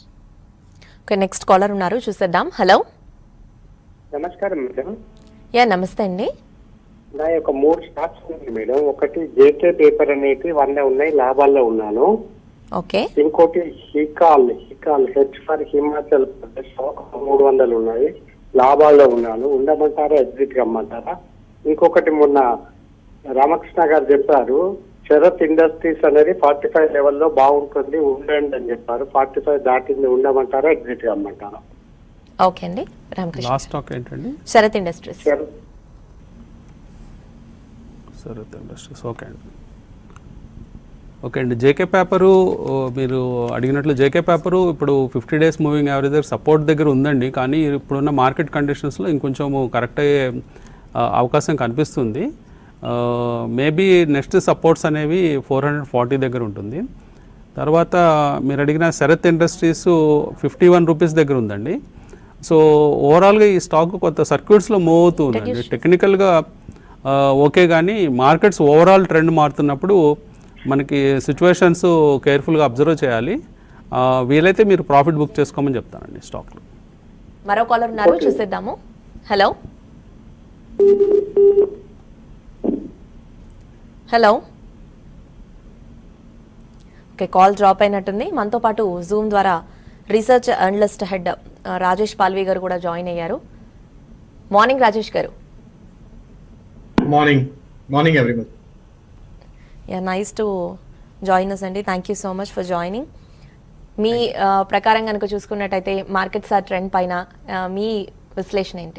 okay next caller ఉన్నారు చూసేద్దాం హలో నమస్కారం మేడం యా నమస్తే అండి నా యొక్క మూడు స్టాక్స్ ఉన్నాయి మేడం ఒకటి జేకే పేపర్ అనేది వంద ఉన్నాయి లాభాల్లో ఉన్నాను ఓకే ఇంకోటి హికాల్ హికాల్ హెచ్ ఫర్ హిమాచల్ ప్రదేశ్ ఒక మూడు వందలు ఉన్నాయి లాభాల్లో ఉన్నాను ఉండమంటారా ఎగ్జిట్ రమ్మంటారా ఇంకొకటి మొన్న రామకృష్ణ గారు చెప్పారు శరత్ ఇండస్ట్రీస్ అనేది ఫార్టీ ఫైవ్ లెవెల్లో బాగుంటుంది ఉండండి అని చెప్పారు ఫార్టీ ఫైవ్ దాటింది ఉండమంటారా ఎగ్జిట్ అమ్మంటారా ఓకే అండి రామకృష్ణ లాస్ట్ స్టాక్ ఏంటండి శరత్ ఇండస్ట్రీస్ శరత్ సరే ఇండస్ట్రీస్ ఓకే అండి ఓకే అండి జేకే పేపరు ఓ, మీరు అడిగినట్లు జేకే పేపరు ఇప్పుడు ఫిఫ్టీ డేస్ మూవింగ్ యావరేజ్ దగ్గర సపోర్ట్ దగ్గర ఉందండి కానీ ఇప్పుడున్న మార్కెట్ కండిషన్స్లో ఇంకొంచెం కరెక్ట్ అయ్యే ఆ, అవకాశం కనిపిస్తుంది మేబీ నెక్స్ట్ సపోర్ట్స్ అనేవి ఫోర్ హండ్రెడ్ ఫార్టీ దగ్గర ఉంటుంది తర్వాత మీరు అడిగిన Sharat industries fifty one rupees దగ్గర ఉందండి సో ఓవరాల్గా ఈ స్టాక్ కొత్త సర్క్యూట్స్లో మూవ్ అవుతూ ఉందండి టెక్నికల్గా ఆ, ఓకే కానీ మార్కెట్స్ ఓవరాల్ ట్రెండ్ మారుతున్నప్పుడు మనకి సిచ్యువేషన్స్ కేర్ఫుల్గా అబ్జర్వ్ చేయాలి ఆ, వీలైతే మీరు ప్రాఫిట్ బుక్ చేసుకోమని చెప్తానండి స్టాక్లో మరో కాలర్ ఉన్నారు చూసేద్దాము hello hello okay call drop అయినట్టుంది మనతో పాటు జూమ్ ద్వారా రీసెర్చ్ అనలిస్ట్ హెడ్ ఆ, రాజేష్ పాల్వి గారు కూడా జాయిన్ అయ్యారు మార్నింగ్ రాజేష్ గారు Morning. Morning, everyone. Yeah nice to join us అండి thank you so much for joining మీ ఆ, ప్రకారం కనుక చూసుకున్నట్టయితే మార్కెట్స్ ఆ ట్రెండ్ పైన ఆ, మీ విశ్లేషణ ఏంటి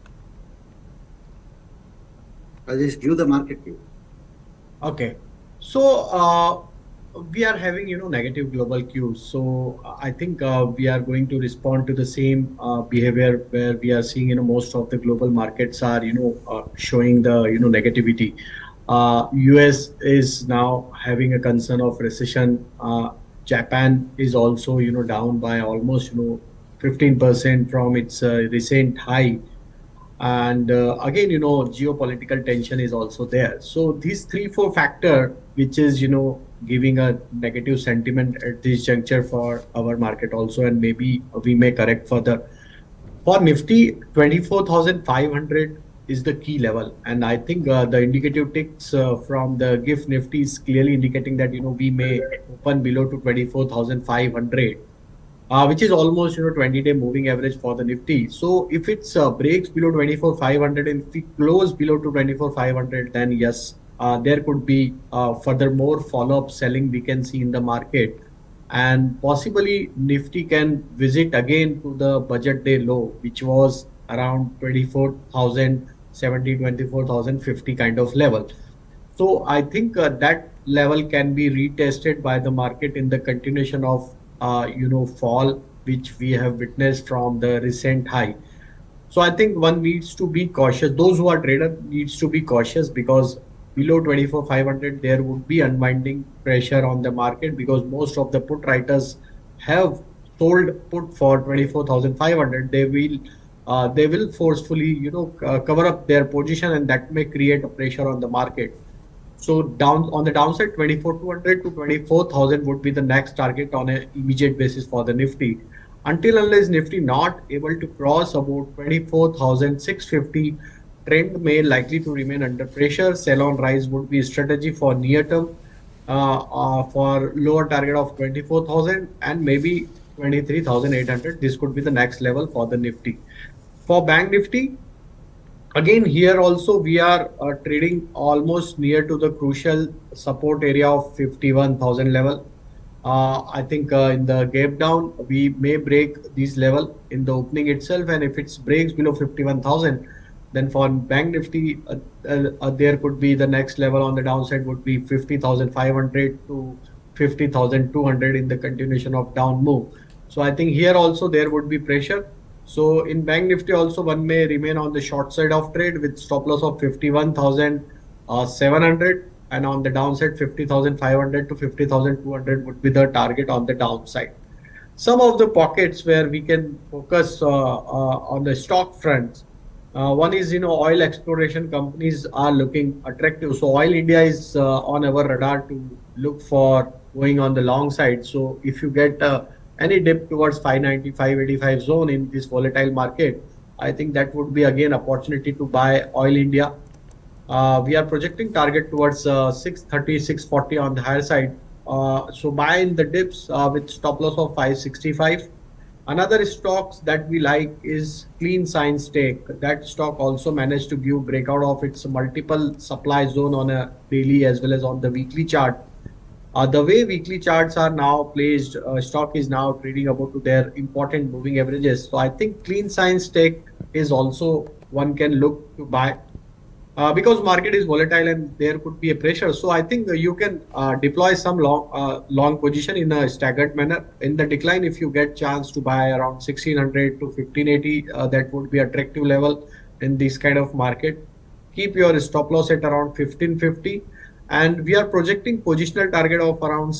Rajesh, give the market view. Okay. So, uh, we are having, you know, negative global cues. So, uh, I think uh, we are going to respond to the same uh, behavior where we are seeing, you know, most of the global markets are, you know, uh, showing the, you know, negativity. Uh, US is now having a concern of recession. Uh, Japan is also, you know, down by almost, you know, 15% from its uh, recent high and uh, again you know geopolitical tension is also there so these three four factor which is you know giving a negative sentiment at this juncture for our market also and maybe we may correct further for nifty 24500 is the key level and i think uh, the indicative ticks uh, from the gift nifty is clearly indicating that you know we may open below to 24500 uh, which is almost you know 20 day moving average for the nifty so if it's uh, breaks below 24500 and if we close below to 24500 then yes uh, there could be uh, further more follow up selling we can see in the market and possibly nifty can visit again to the budget day low which was around 24070 24050 kind of level so I think uh, that level can be retested by the market in the continuation of uh, you know fall which we have witnessed from the recent high. So I think one needs to be cautious. Those who are trader needs to be cautious because below 24,500 there would be unwinding pressure on the market because most of the put writers have sold put for 24,500. They will uh, they will forcefully you know uh, cover up their position and that may create a pressure on the market. So down on the downside, 24,200 to 24,000 would be the next target on an immediate basis for the Nifty. Until unless Nifty not able to cross about 24,650, trend may likely to remain under pressure. Sell on rise would be a strategy for near term uh, uh, for lower target of 24,000 and maybe 23,800. This could be the next level for the Nifty. For Bank Nifty, again here also we are uh, trading almost near to the crucial support area of 51000 level uh, i think uh, in the gap down we may break this level in the opening itself and if it breaks below 51000 then for bank nifty uh, uh, uh, there could be the next level on the downside would be 50500 to 50200 in the continuation of down move so i think here also there would be pressure so in Bank Nifty also one may remain on the short side of trade with stop loss of 51,700 and on the downside 50,500 to 50,200 would be the target on the downside. Some of the pockets where we can focus uh, uh, on the stock front. Uh, one is you know oil exploration companies are looking attractive. So Oil India is uh, on our radar to look for going on the long side. So if you get uh, any dip towards 590 585 zone in this volatile market i think that would be again opportunity to buy oil india uh, we are projecting target towards uh, 630 640 on the higher side uh, so buy in the dips uh, with stop loss of 565 Another stocks that we like is Clean Science Tech. That stock also managed to give breakout of its multiple supply zone on a daily as well as on the weekly chart. Uh, the way weekly charts are now placed, uh, stock is now trading about to their important moving averages. So I think Clean Science Tech is also one can look to buy uh, because market is volatile and there could be a pressure. So I think uh, you can uh, deploy some long uh, long position in a staggered manner. In the decline, if you get chance to buy around 1600 to 1580, uh, that would be attractive level in this kind of market. Keep your stop loss at around 1550, and we are projecting positional target of around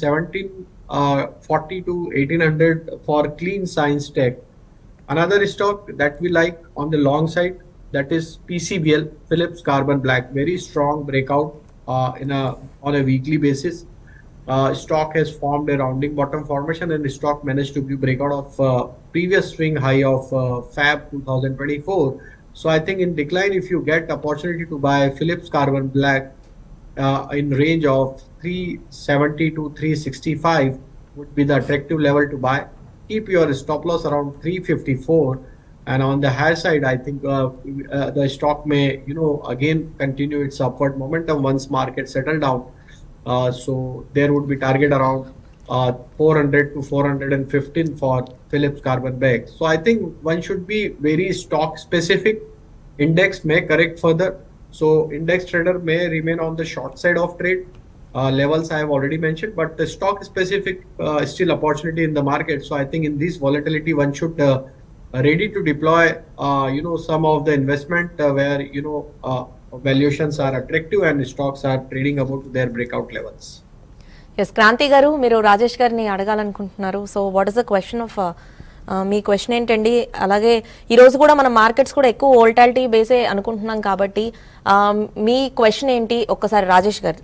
1740 to 1800 for clean science tech. Another stock that we like on the long side that is PCBL Philips Carbon Black very strong breakout uh, in a on a weekly basis. Uh, stock has formed a rounding bottom formation and the stock managed to give breakout of uh, previous swing high of uh, Fab 2024. So I think in decline if you get opportunity to buy Philips Carbon Black uh, in range of 370 to 365 would be the attractive level to buy. Keep your stop loss around 354 and on the higher side i think uh, uh, the stock may you know again continue its upward momentum once market settle down uh, so there would be target around uh, 400 to 415 for philips carbon bag so i think one should be very stock specific index may correct further so index trader may remain on the short side of trade uh, levels i have already mentioned but the stock specific uh, still opportunity in the market so i think in this volatility one should uh, ready to deploy uh, you know some of the investment uh, where you know uh, valuations are attractive and stocks are trading above their breakout levels yes Kranti గారు మీరు రాజేష్ గారిని అడగాలనుకుంటున్నారు so what is the question of మీ question ఏంటండి అలాగే ఈ రోజు కూడా మన మార్కెట్స్ కూడా ఎక్కువ వోల్టాలిటీ బేసే అనుకుంటున్నాం కాబట్టి ఆ, మీ క్వశ్చన్ ఏంటి ఒక్కసారి రాజేష్ గారు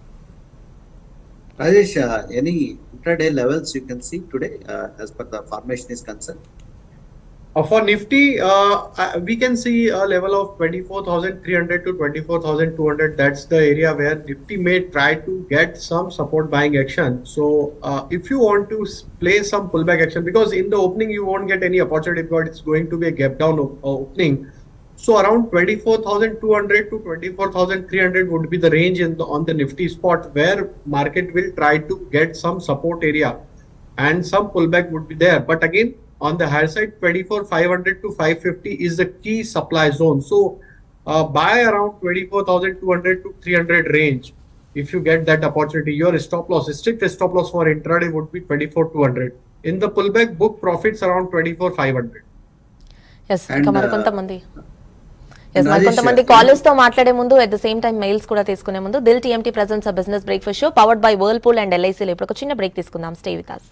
Rajesh, uh, any intraday levels you can see today uh, as per the formation is concerned? Uh, for Nifty, uh, uh, we can see a level of 24,300 to 24,200. That's the area where Nifty may try to get some support buying action. So, uh, if you want to s- play some pullback action, because in the opening you won't get any opportunity because it's going to be a gap down op- uh, opening. So around 24,200 to 24,300 would be the range in the, on the Nifty spot where market will try to get some support area and some pullback would be there. But again, on the higher side, 24,500 to 550 is the key supply zone. So uh, buy around 24,200 to 300 range. If you get that opportunity, your stop loss, strict stop loss for intraday would be 24,200. In the pullback, book profits around 24,500. Yes ఇంకా And, మరికొంతమంది yes Rajesh, మరికొంతమంది uh, callers తో మాట్లాడే ముందు at the same time mails కూడా తీసుకునే ముందు Dil TMT presence business breakfast show powered by Whirlpool and ఎల్ఐసీలో ఇప్పుడు ఒక చిన్న బ్రేక్ తీసుకుందాం stay with us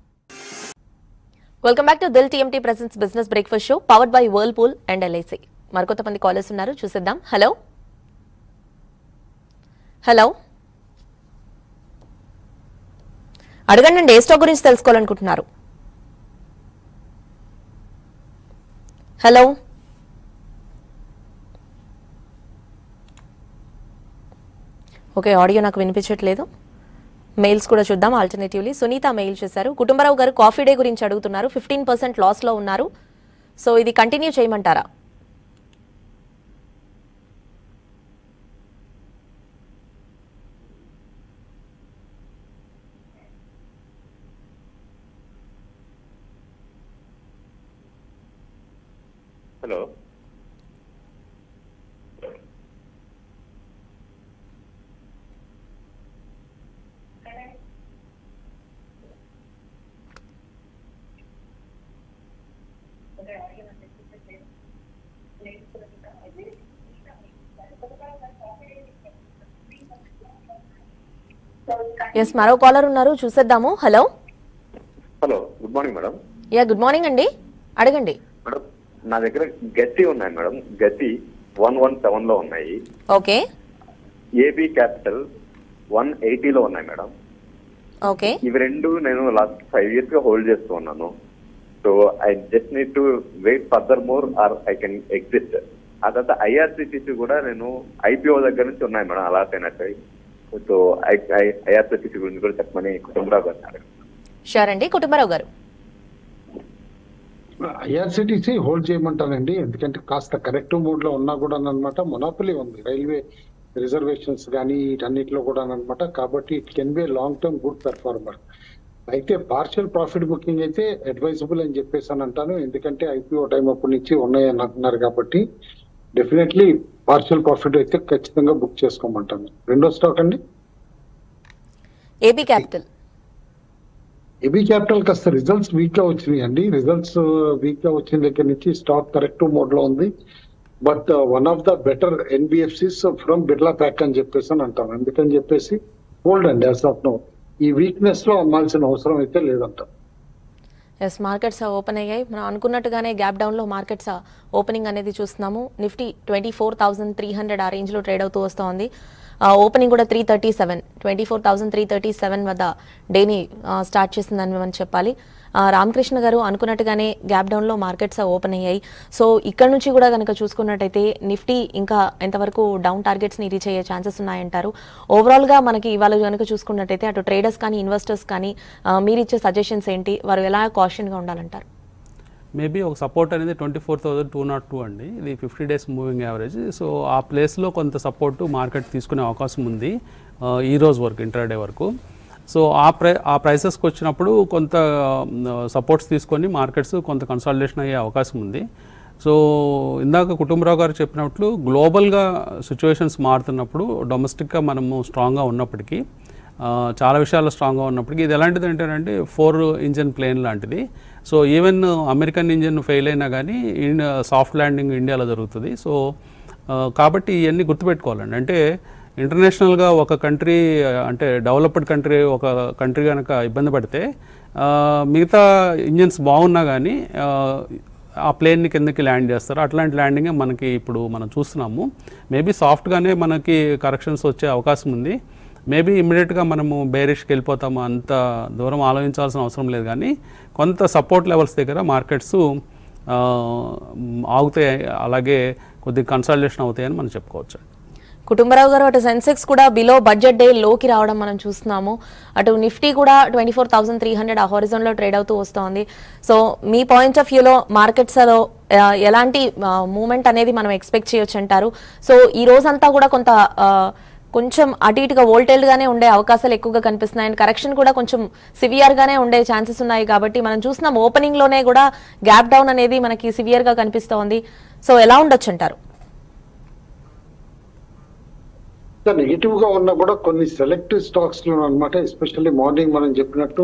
welcome back to Dil TMT presence business breakfast show powered by Whirlpool and LIC మరికొంతమంది callers ఉన్నారు చూసేద్దాం హలో హలో అడగండి ఏ స్టాక్ గురించి తెలుసుకోవాలనుకుంటున్నారు హలో ఓకే ఆడియో నాకు వినిపించట్లేదు మెయిల్స్ కూడా చూద్దాం ఆల్టర్నేటివ్లీ సునీత మెయిల్ చేశారు కుటుంబరావు గారు కాఫీ డే గురించి అడుగుతున్నారు ఫిఫ్టీన్ పర్సెంట్ లాస్లో ఉన్నారు సో ఇది కంటిన్యూ చేయమంటారా హలో ఎస్ మరో కాలర్ ఉన్నారు చూసేద్దాము hello hello good morning madam yeah good morning అండి అడగండి మేడం నా దగ్గర గతి ఉన్నాయి మేడం గతి వన్ వన్ సెవెన్ లో ఉన్నాయి ఓకే ఏబి క్యాపిటల్ వన్ ఎయిటీలో ఉన్నాయి మేడం ఓకే ఇవి రెండు నేను లాస్ట్ ఫైవ్ ఇయర్స్ గా హోల్డ్ చేస్తూ ఉన్నాను so I just need to wait further more or I can exit ఆ తర్వాత ఐఆర్సిటిసి కూడా నేను ఐపీఓ దగ్గర నుంచి ఉన్నాయి మేడం అలాట్ అయినట్టు సో ఐఆర్సిటిసి గురించి కూడా చెప్పమని కుటుంబరావు గారు అడిగారు. షూర్ అండి కుటుంబరావు గారు ఐఆర్సిటిసి హోల్డ్ చేయమంటానండి ఎందుకంటే కాస్త కరెక్టివ్ మోడ్ లో ఉన్నా కూడా అనమాట మొనాపలి ఉంది రైల్వే రిజర్వేషన్స్ కానీ వీటన్నిటిలో కూడా అనమాట కాబట్టి it can be long term good performer అయితే పార్షియల్ ప్రాఫిట్ బుకింగ్ అయితే అడ్వైజబుల్ అని చెప్పేసి అని అంటాను ఎందుకంటే ఐపీఓ టైం అప్పటి నుంచి ఉన్నాయని అంటున్నారు కాబట్టి డెఫినెట్లీ పార్షియల్ ప్రాఫిట్ అయితే ఖచ్చితంగా బుక్ చేసుకోమంటాను రెండో స్టాక్ అండి ఏబీ క్యాపిటల్ ఏబీ క్యాపిటల్ కాస్త రిజల్ట్స్ వీక్ గా వచ్చినాయి అండి రిజల్ట్స్ వీక్ గా వచ్చిన దగ్గర నుంచి స్టాక్ కరెక్టివ్ మోడ్ లో ఉంది but one of the better NBFCs from Birla pack అని చెప్పేసి అని అంటాను అందుకని చెప్పేసి హోల్డ్ అండి యాజ్ ఆఫ్ నో ఈ వీక్నెస్ లో అమ్మాల్సిన అవసరం అయితే లేదంట ఎస్ మార్కెట్స్ ఓపెన్ అయ్యాయి మనం అనుకున్నట్టుగానే గ్యాప్ డౌన్లో మార్కెట్స్ ఓపెనింగ్ అనేది చూస్తున్నాము Nifty twenty four thousand three hundred ఆ రేంజ్లో ట్రేడ్ అవుతూ వస్తోంది ఓపెనింగ్ కూడా three thirty seven twenty four thousand three thirty seven వద్ద డేని స్టార్ట్ చేసిందని మనం చెప్పాలి ఆ, రామకృష్ణ గారు అనుకున్నట్టుగానే గ్యాప్ డౌన్లో మార్కెట్స్ ఓపెన్ అయ్యాయి సో ఇక్కడ నుంచి కూడా కనుక చూసుకున్నట్టయితే నిఫ్టీ ఇంకా ఎంతవరకు డౌన్ టార్గెట్స్ని రీచ్ అయ్యే ఛాన్సెస్ ఉన్నాయంటారు ఓవరాల్గా మనకి ఇవాళ కనుక చూసుకున్నట్టయితే అటు ట్రేడర్స్ కానీ ఇన్వెస్టర్స్ కానీ ఆ, మీరు ఇచ్చే సజెషన్స్ ఏంటి వారు ఎలా కాషన్గా ఉండాలంటారు మేబీ ఒక సపోర్ట్ అనేది twenty four thousand two naught two అండి ఇది fifty days moving average so ఆ ప్లేస్లో కొంత సపోర్ట్ మార్కెట్ తీసుకునే అవకాశం ఉంది ఆ, ఈ రోజు వరకు ఇంటర్డే వరకు సో ఆ ప్రై ఆ ప్రైసెస్కి వచ్చినప్పుడు కొంత సపోర్ట్స్ తీసుకొని మార్కెట్స్ కొంత కన్సాలిడేషన్ అయ్యే అవకాశం ఉంది సో ఇందాక కుటుంబరావు గారు చెప్పినట్లు గ్లోబల్గా సిచ్యువేషన్స్ మారుతున్నప్పుడు డొమెస్టిక్గా మనము స్ట్రాంగ్గా ఉన్నప్పటికీ ఆ, చాలా విషయాల్లో స్ట్రాంగ్గా ఉన్నప్పటికీ ఇది ఎలాంటిది అంటేనంటే ఫోర్ ఇంజన్ ప్లేన్ లాంటిది so even American engine fail అయినా కానీ ఇండియా సాఫ్ట్ ల్యాండింగ్ ఇండియాలో జరుగుతుంది సో ఆ, కాబట్టి ఇవన్నీ గుర్తుపెట్టుకోవాలండి అంటే ఇంటర్నేషనల్గా ఒక కంట్రీ అంటే డెవలప్డ్ కంట్రీ ఒక కంట్రీ కనుక ఇబ్బంది పడితే ఆ, మిగతా ఇంజన్స్ బాగున్నా కానీ ఆ, ఆ ప్లేన్ని కిందకి ల్యాండ్ చేస్తారు అట్లాంటి ల్యాండింగే మనకి ఇప్పుడు మనం చూస్తున్నాము మేబీ సాఫ్ట్గానే మనకి కరెక్షన్స్ వచ్చే అవకాశం ఉంది మేబీ ఇమ్మీడియట్గా మనము బేరిష్కి వెళ్ళిపోతాము అంత దూరం ఆలోచించాల్సిన అవసరం లేదు కానీ కొంత సపోర్ట్ లెవెల్స్ దగ్గర మార్కెట్స్ ఆగుతాయి అలాగే కొద్దిగా కన్సల్టేషన్ అవుతాయని మనం చెప్పుకోవచ్చు కుటుంబరావు గారు అటు సెన్సెక్స్ కూడా బిలో బడ్జెట్ డే లోకి రావడం మనం చూస్తున్నాము అటు నిఫ్టీ కూడా twenty four thousand three hundred ఆ హోరిజన్లో ట్రేడ్ అవుతూ వస్తోంది సో మీ పాయింట్ ఆఫ్ వ్యూలో మార్కెట్స్లో ఎలాంటి మూమెంట్ అనేది మనం ఎక్స్పెక్ట్ చేయొచ్చు అంటారు సో ఈ రోజంతా కూడా కొంత ఆ, కొంచెం అటు ఇటుగా voltile గానే ఉండే అవకాశాలు ఎక్కువగా కనిపిస్తున్నాయి అండ్ కరెక్షన్ కూడా కొంచెం సివియర్ గానే ఉండే ఛాన్సెస్ ఉన్నాయి కాబట్టి మనం చూస్తున్నాం ఓపెనింగ్ లోనే కూడా గ్యాప్ డౌన్ అనేది మనకి సివియర్ గా కనిపిస్తోంది సో ఎలా ఉండొచ్చు అంటారు నెగిటివ్ గా ఉన్నా కూడా కొన్ని సెలెక్టివ్ స్టాక్స్ లో అనమాట ఎస్పెషల్లీ మార్నింగ్ మనం చెప్పినట్టు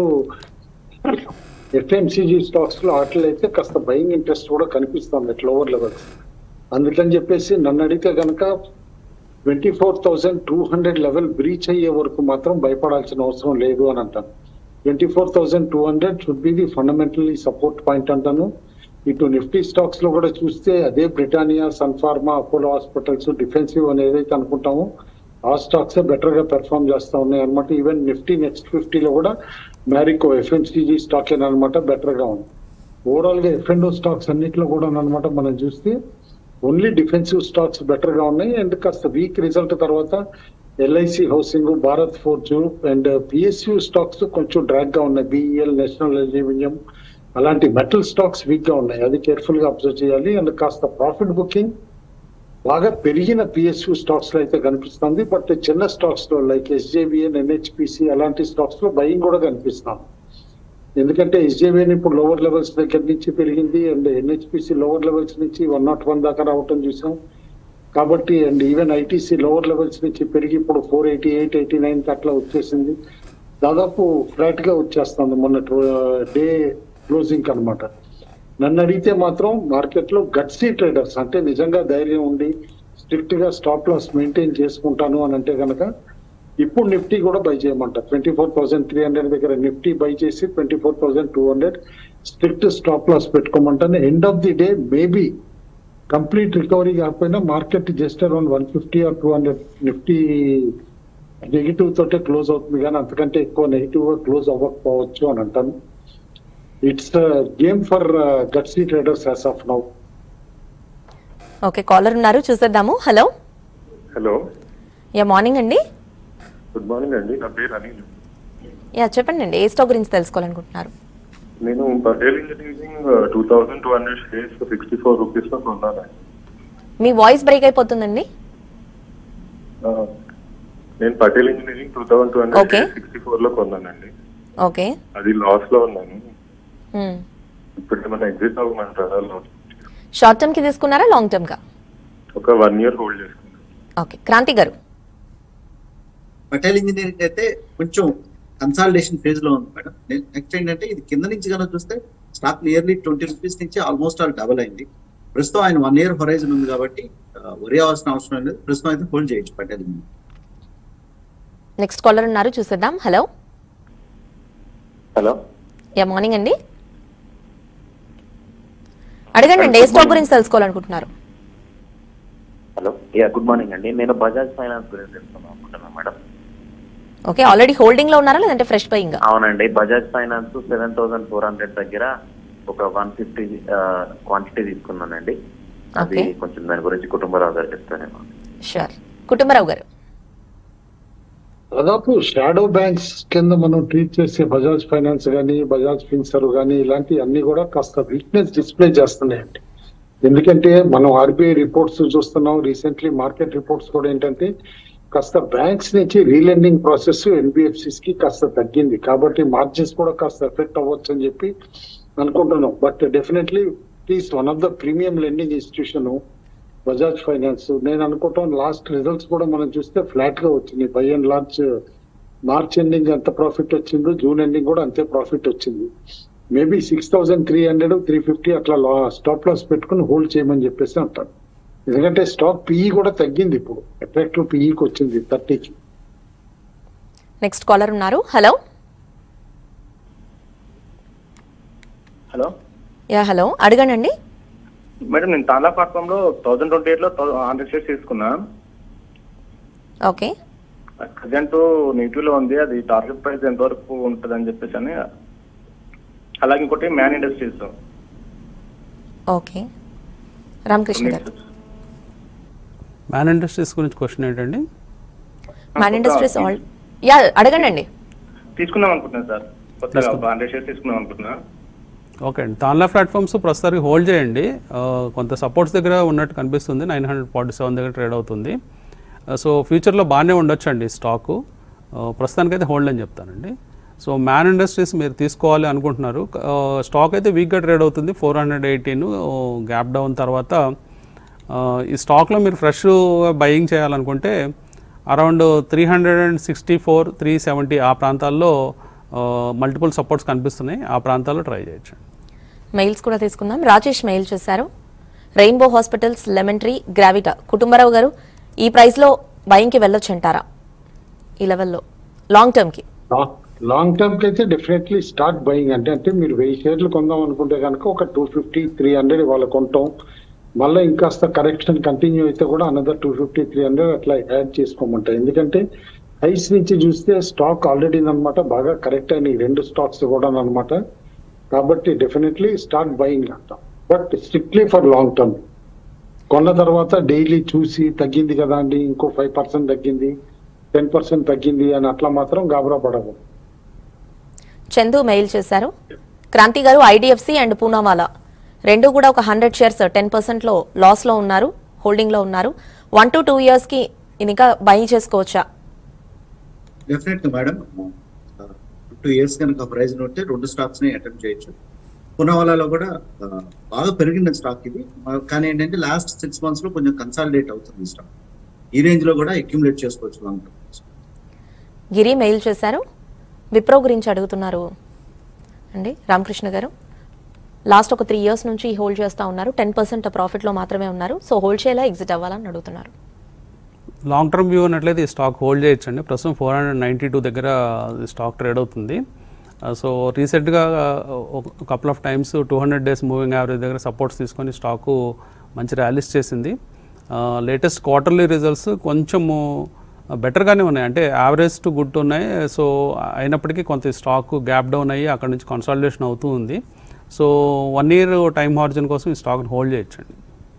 ఎఫ్ఎంసీజీ స్టాక్స్ లో వాటిలో అయితే కాస్త బయింగ్ ఇంట్రెస్ట్ కూడా కనిపిస్తుంది అట్ లోవర్ లెవెల్స్ అందుకని చెప్పేసి నన్ను అడిగితే కనుక twenty four thousand two hundred level breach అయ్యే వరకు మాత్రం భయపడాల్సిన అవసరం లేదు అని అంటాను twenty four thousand two hundred should be the fundamentally support point అంటాను ఇటు నిఫ్టీ స్టాక్స్ లో కూడా చూస్తే అదే Britannia Sun Pharma Apollo Hospitals defensive అని ఏదైతే అనుకుంటామో ఆ స్టాక్స్ బెటర్ గా పెర్ఫామ్ చేస్తా ఉన్నాయి అనమాట ఈవెన్ నిఫ్టీ నెక్స్ట్ ఫిఫ్టీలో కూడా మ్యారికో ఎఫ్ఎంసీజీ స్టాక్ అనమాట బెటర్ గా ఉంది ఓవరాల్ గా ఎఫ్ఎండో స్టాక్స్ అన్నిట్లో కూడా అనమాట మనం చూస్తే ఓన్లీ డిఫెన్సివ్ స్టాక్స్ బెటర్ గా ఉన్నాయి అండ్ కాస్త వీక్ రిజల్ట్ తర్వాత LIC Housing Bharat Forge and PSU stocks కొంచెం డ్రాగ్ గా ఉన్నాయి బిఈఎల్ నేషనల్ అల్యూమినియం అలాంటి మెటల్ స్టాక్స్ వీక్ గా ఉన్నాయి అది కేర్ఫుల్ గా అబ్జర్వ్ చేయాలి అండ్ కాస్త ప్రాఫిట్ బుకింగ్ బాగా పెరిగిన పిఎస్యూ స్టాక్స్ లో అయితే కనిపిస్తుంది బట్ చిన్న స్టాక్స్ లో లైక్ ఎస్జేబిఎన్ ఎన్హెచ్పిసి అలాంటి స్టాక్స్ లో బయింగ్ కూడా కనిపిస్తున్నాం ఎందుకంటే ఎస్జేబిఎన్ ఇప్పుడు లోవర్ లెవెల్స్ దగ్గర నుంచి పెరిగింది అండ్ ఎన్హెచ్పిసి లోవర్ లెవెల్స్ నుంచి వన్ నాట్ వన్ దాకా రావటం చూసాం కాబట్టి and even ITC lower levels నుంచి పెరిగి ఇప్పుడు four eighty eight eighty nine అట్లా వచ్చేసింది దాదాపు ఫ్లాట్ గా వచ్చేస్తుంది మొన్న డే క్లోజింగ్ అన్నమాట నన్ను అడిగితే మాత్రం మార్కెట్ లో గట్సీ ట్రేడర్స్ అంటే నిజంగా ధైర్యం ఉండి స్ట్రిక్ట్ గా స్టాప్ లాస్ మెయింటైన్ చేసుకుంటాను అని అంటే కనుక ఇప్పుడు నిఫ్టీ కూడా బై చేయమంట twenty four thousand three hundred దగ్గర నిఫ్టీ బై చేసి twenty four thousand two hundred strict stop loss పెట్టుకోమంటాను end of the day maybe complete recovery కాకపోయినా market just around one fifty or two hundred Nifty negative తోటే close అవుతుంది కానీ అంతకంటే ఎక్కువ negative గా క్లోజ్ అవ్వకపోవచ్చు అని అంటాను it's game for gutsy traders as of now okay caller ఉన్నారు చూసేద్దాము హలో హలో యా మార్నింగ్ అండి గుడ్ మార్నింగ్ అండి నా పేరు అనిల్ యా చెప్పండి అండి ఏ స్టాక్ గురించి తెలుసుకోవాలనుకుంటున్నారు నేను Patel Engineering two thousand two hundred shares sixty four rupees లో కొన్నాను మీ వాయిస్ బ్రేక్ అయిపోతుందండి ఆ, నేను Patel Engineering two thousand two hundred Okay. Sixty four లో కొన్నానండి ఓకే అది లాస్ లో ఉన్నాను మ్మ్. ఇప్పుడు ఏమైనా ఎగ్జిట్ అవ్వమంటారా లాస్ షార్ట్ టర్మ్ కి తీసుకున్నారా లాంగ్ టర్మ్ గా ఒక వన్ ఇయర్ హోల్డ్ చేసుకున్నాను ఓకే క్రాంతి గారు పటేల్ ఇంజనీరింగ్ అయితే కొంచెం కన్సాలిడేషన్ ఫేజ్ లో ఉంది మేడం నెక్స్ట్ ఏంటంటే ఇది కింద నుంచి కనుక చూస్తే స్టాక్ నియర్లీ ట్వంటీ రూపీస్ నుంచి ఆల్మోస్ట్ ఆల్ డబల్ అయింది ప్రస్తుతం ఆయన వన్ ఇయర్ హొరైజన్ ఉంది కాబట్టి వరి అవ్వాల్సిన అవసరం లేదు ప్రస్తుతం అయితే హోల్డ్ చేయొచ్చు పటేల్ ఇంజనీరింగ్ నెక్స్ట్ కాలర్ ఉన్నారు చూసేద్దాం హలో హలో యా మార్నింగ్ అండి అడగండి అండి ఏ స్టాక్ గురించి తెలుసుకోవాలనుకుంటున్నారు హలో యా గుడ్ మార్నింగ్ అండి నేను బజాజ్ ఫైనాన్స్ గురించి తెలుసుకుందాం అనుకుంటున్నాను మేడం ఓకే ఆల్రెడీ హోల్డింగ్ లో ఉన్నారా లేదంటే ఫ్రెష్ బయింగ్ అవునండి Bajaj Finance seven thousand four hundred దగ్గర ఒక వన్ ఫిఫ్టీ క్వాంటిటీ తీసుకున్నానండి అది Okay. కొంచెం దాని గురించి కుటుంబరావు గారు చెప్తానేమో షూర్ కుటుంబరావు గారు దాదాపు షాడో బ్యాంక్స్ కింద మనం ట్రీట్ చేసే బజాజ్ ఫైనాన్స్ కానీ బజాజ్ ఫిన్సర్ కానీ ఇలాంటి అన్ని కూడా కాస్త వీక్నెస్ డిస్ప్లే చేస్తున్నాయండి ఎందుకంటే మనం ఆర్బీఐ రిపోర్ట్స్ చూస్తున్నాం రీసెంట్లీ మార్కెట్ రిపోర్ట్స్ కూడా ఏంటంటే కాస్త బ్యాంక్స్ నుంచి రీలెండింగ్ ప్రాసెస్ ఎన్బిఎఫ్సిస్ కి కాస్త తగ్గింది కాబట్టి మార్జిన్స్ కూడా కాస్త ఎఫెక్ట్ అవ్వచ్చు అని చెప్పి అనుకుంటున్నాం but definitely is one of the premium lending institution Bajaj Finance నేను అనుకుంటాం లాస్ట్ రిజల్ట్స్ కూడా మనం చూస్తే ఫ్లాట్ గా వచ్చింది by and large March ending ఎంత ప్రాఫిట్ వచ్చిందో జూన్ ఎండింగ్ కూడా అంతే ప్రాఫిట్ వచ్చింది maybe six thousand three hundred three fifty అట్లా స్టాప్ లాస్ పెట్టుకుని హోల్డ్ చేయమని చెప్పేసి అంటారు ఎందుకంటే స్టాక్ పిఈ కూడా తగ్గింది ఇప్పుడు ఎఫెక్టివ్ పిఈకి వచ్చింది థర్టీకి నెక్స్ట్ కాలర్ ఉన్నారు హలో హలో యా హలో అడగండి మేడం నేను తాలా ప్లాట్ఫామ్ లో థౌసండ్ ట్వంటీ ఎయిట్ లో హండ్రెడ్ షేర్స్ తీసుకున్నా ఓకే ప్రజెంట్ నెగిటివ్ లో ఉంది అది టార్గెట్ ప్రైస్ ఎంత వరకు ఉంటుంది అని చెప్పేసి అని అలాగే ఇంకోటి మ్యాన్ ఇండస్ట్రీస్ ఓకే రామకృష్ణ గారు మ్యాన్ ఇండస్ట్రీస్ గురించి క్వశ్చన్ ఏంటండి మ్యాన్ ఇండస్ట్రీస్ ఆల్ యా అడగండి అండి తీసుకుందాం అనుకుంటున్నాను సార్ కొత్తగా ఒక హండ్రెడ్ షేర్స్ తీసుకుందాం అనుకుంటున్నా ఓకే అండి తాన్లా ప్లాట్ఫామ్స్ ప్రస్తుతానికి హోల్డ్ చేయండి ఆ, కొంత సపోర్ట్స్ దగ్గర ఉన్నట్టు కనిపిస్తుంది నైన్ హండ్రెడ్ ఫార్టీ సెవెన్ దగ్గర ట్రేడ్ అవుతుంది ఆ, సో ఫ్యూచర్లో బాగానే ఉండొచ్చు అండి స్టాకు ఆ, ప్రస్తుతానికైతే హోల్డ్ అని చెప్తానండి సో మ్యాన్ ఇండస్ట్రీస్ మీరు తీసుకోవాలి అనుకుంటున్నారు ఆ, స్టాక్ అయితే వీక్గా ట్రేడ్ అవుతుంది four hundred eighteen gap down తర్వాత ఆ, ఈ స్టాక్లో మీరు ఫ్రెష్ బయింగ్ చేయాలనుకుంటే around three hundred and sixty four three seventy ఆ ప్రాంతాల్లో మల్టిపుల్ సపోర్ట్స్ కనిపిస్తున్నాయి ఆ ప్రాంతాల్లో ట్రై చేయొచ్చు మెయిల్స్ కూడా తీసుకుందాం రాజేష్ మెయిల్ చేశారు Rainbow Hospitals Lemon Tree Gravita Kutumbarao గారు ఈ ప్రైస్ లో బయింగ్కి వెళ్ళొచ్చు అంటారా ఈ లెవెల్లో లాంగ్ టర్మ్ కి లాంగ్ టర్మ్ కి అయితే డెఫినెట్లీ స్టార్ట్ బయింగ్ అంటే అంటే మీరు వెయ్యి షేర్లు కొందాం అనుకుంటే కనుక ఒక టూ ఫిఫ్టీ త్రీ హండ్రెడ్ ఇవాళ కొంటాం మళ్ళీ ఇంకాస్త కరెక్షన్ కంటిన్యూ అయితే కూడా another two fifty three hundred అట్లా యాడ్ చేసుకోమంటాయి ఎందుకంటే హైస్ నుంచి చూస్తే స్టాక్ ఆల్రెడీ అనమాట బాగా కరెక్ట్ అయినాయి రెండు స్టాక్స్ కూడా అనమాట కాబట్టి డెఫినెట్లీ స్టార్ట్ బయింగ్ అంటాం but strictly for long term కొన్న తర్వాత డైలీ చూసి తగ్గింది కదా అండి ఇంకో ఫైవ్ పర్సెంట్ తగ్గింది టెన్ పర్సెంట్ తగ్గింది అని అట్లా మాత్రం గాబరా పడవు చందు మెయిల్ చేశారు క్రాంతి గారు ఐడిఎఫ్సి అండ్ పూనావాలా రెండు కూడా ఒక హండ్రెడ్ షేర్స్ టెన్ పర్సెంట్లో లాస్లో ఉన్నారు హోల్డింగ్లో ఉన్నారు వన్ టు టూ ఇయర్స్కి ఇది ఇంకా బై చేసుకోవచ్చా డెఫినెట్ గా మేడం టూ ఇయర్స్ కనుక ప్రైజ్ ఉంటే రెండు స్టాక్స్ ని అటెంప్ట్ చేయొచ్చు పునవాలలో కూడా ఆ, బాగా పెరిగిన స్టాక్ ఇది ఆ, కానీ ఏంటంటే లాస్ట్ సిక్స్ మంత్స్ లో కొంచెం కన్సాలిడేట్ అవుతుంది ఈ స్టాక్ ఈ రేంజ్ లో కూడా అక్యుములేట్ చేసుకోవచ్చు లాంగ్ టర్మ్ గిరి మెయిల్ చేశారు విప్రో గురించి అడుగుతున్నారు అండి రామకృష్ణ గారు లాస్ట్ ఒక త్రీ ఇయర్స్ నుంచి హోల్డ్ చేస్తూ ఉన్నారు టెన్ పర్సెంట్ ప్రాఫిట్లో మాత్రమే ఉన్నారు సో హోల్డ్ చేయాలా ఎగ్జిట్ అవ్వాలని అడుగుతున్నారు లాంగ్ టర్మ్ వ్యూ అన్నట్లయితే ఈ స్టాక్ హోల్డ్ చేయొచ్చండి ప్రస్తుతం ఫోర్ హండ్రెడ్ నైంటీ టూ దగ్గర ఈ స్టాక్ ట్రేడ్ అవుతుంది ఆ, సో రీసెంట్గా ఒక couple of times two hundred days moving average దగ్గర సపోర్ట్స్ తీసుకొని స్టాకు మంచి ర్యాలీస్ చేసింది లేటెస్ట్ క్వార్టర్లీ రిజల్ట్స్ కొంచెము బెటర్గానే ఉన్నాయి అంటే యావరేజ్ టు గుడ్ ఉన్నాయి సో అయినప్పటికీ కొంత స్టాక్ గ్యాప్ డౌన్ అయ్యి అక్కడ నుంచి కన్సాలిడేషన్ అవుతూ ఉంది so one year time horizon కోసం ఈ స్టాక్ని హోల్డ్ చేయొచ్చండి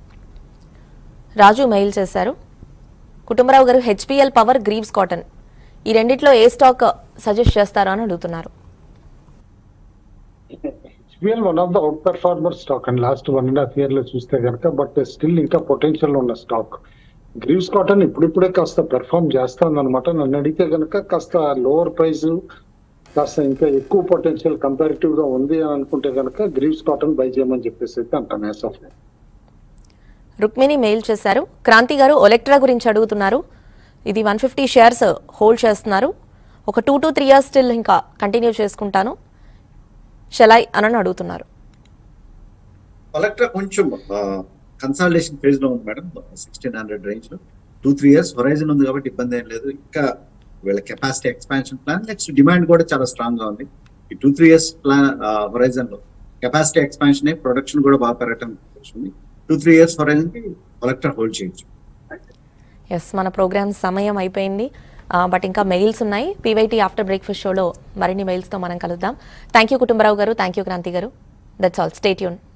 రాజు మెయిల్ చేశారు కుటుంబరావు గారు హెచ్పిఎల్ పవర్ గ్రీవ్స్ కాటన్ ఈ రెండిట్లో ఏ స్టాక్ సజెస్ట్ చేస్తారా అని అడుగుతున్నారు SBL one of the outperformer stock and last one and half year లో చూస్తే కనుక బట్ స్టిల్ ఇంకా పొటెన్షియల్ ఉన్న స్టాక్ గ్రీవ్స్ కాటన్ ఇప్పుడిప్పుడే కాస్త పెర్ఫామ్ చేస్తుంది అనమాట నన్ను అడిగితే కనుక కాస్త లోవర్ ప్రైస్ కాస్త ఇంకా ఎక్కువ పొటెన్షియల్ కంపారిటివ్ గా ఉంది అని అనుకుంటే కనుక గ్రీవ్స్ కాటన్ బై చేయమని చెప్పేసి అయితే అంటాను యాజ్ ఆఫ్ రుక్మిణి మెయిల్ చేశారు క్రాంతి గారు ఒలెక్ట్రా గురించి అడుగుతున్నారు ఇది వన్ ఫిఫ్టీ షేర్స్ హోల్డ్ చేస్తున్నారు ఒక two to three years still ఇంకా కంటిన్యూ చేసుకుంటాను షెలై అని అడుగుతున్నారు కలెక్టర్ కొంచెం కన్సల్టేషన్ ఫేజ్ లో ఉంది మేడం సిక్స్టీన్ హండ్రెడ్ రేంజ్ లో టూ త్రీ ఇయర్స్ హొరైజన్ ఉంది కాబట్టి ఇబ్బంది ఏం లేదు ఇంకా వీళ్ళ capacity expansion plan next demand కూడా చాలా స్ట్రాంగ్ గా ఉంది ఈ two three years plan horizon లో కెపాసిటీ ఎక్స్పాన్షన్ ప్రొడక్షన్ కూడా బాగా పెరగటం ఉంది టూ త్రీ ఇయర్స్ హొరైజన్ కి కలెక్టర్ హోల్డ్ చేయొచ్చు ఎస్ మన ప్రోగ్రామ్ సమయం అయిపోయింది బట్ ఇంకా మెయిల్స్ ఉన్నాయి పీవైటీ ఆఫ్టర్ బ్రేక్ఫాస్ట్ షోలో మరిన్ని మెయిల్స్తో మనం కలుద్దాం థ్యాంక్ యూ కుటుంబరావు గారు థ్యాంక్ యూ క్రాంతి గారు దట్స్ ఆల్ స్టేట్ యూన్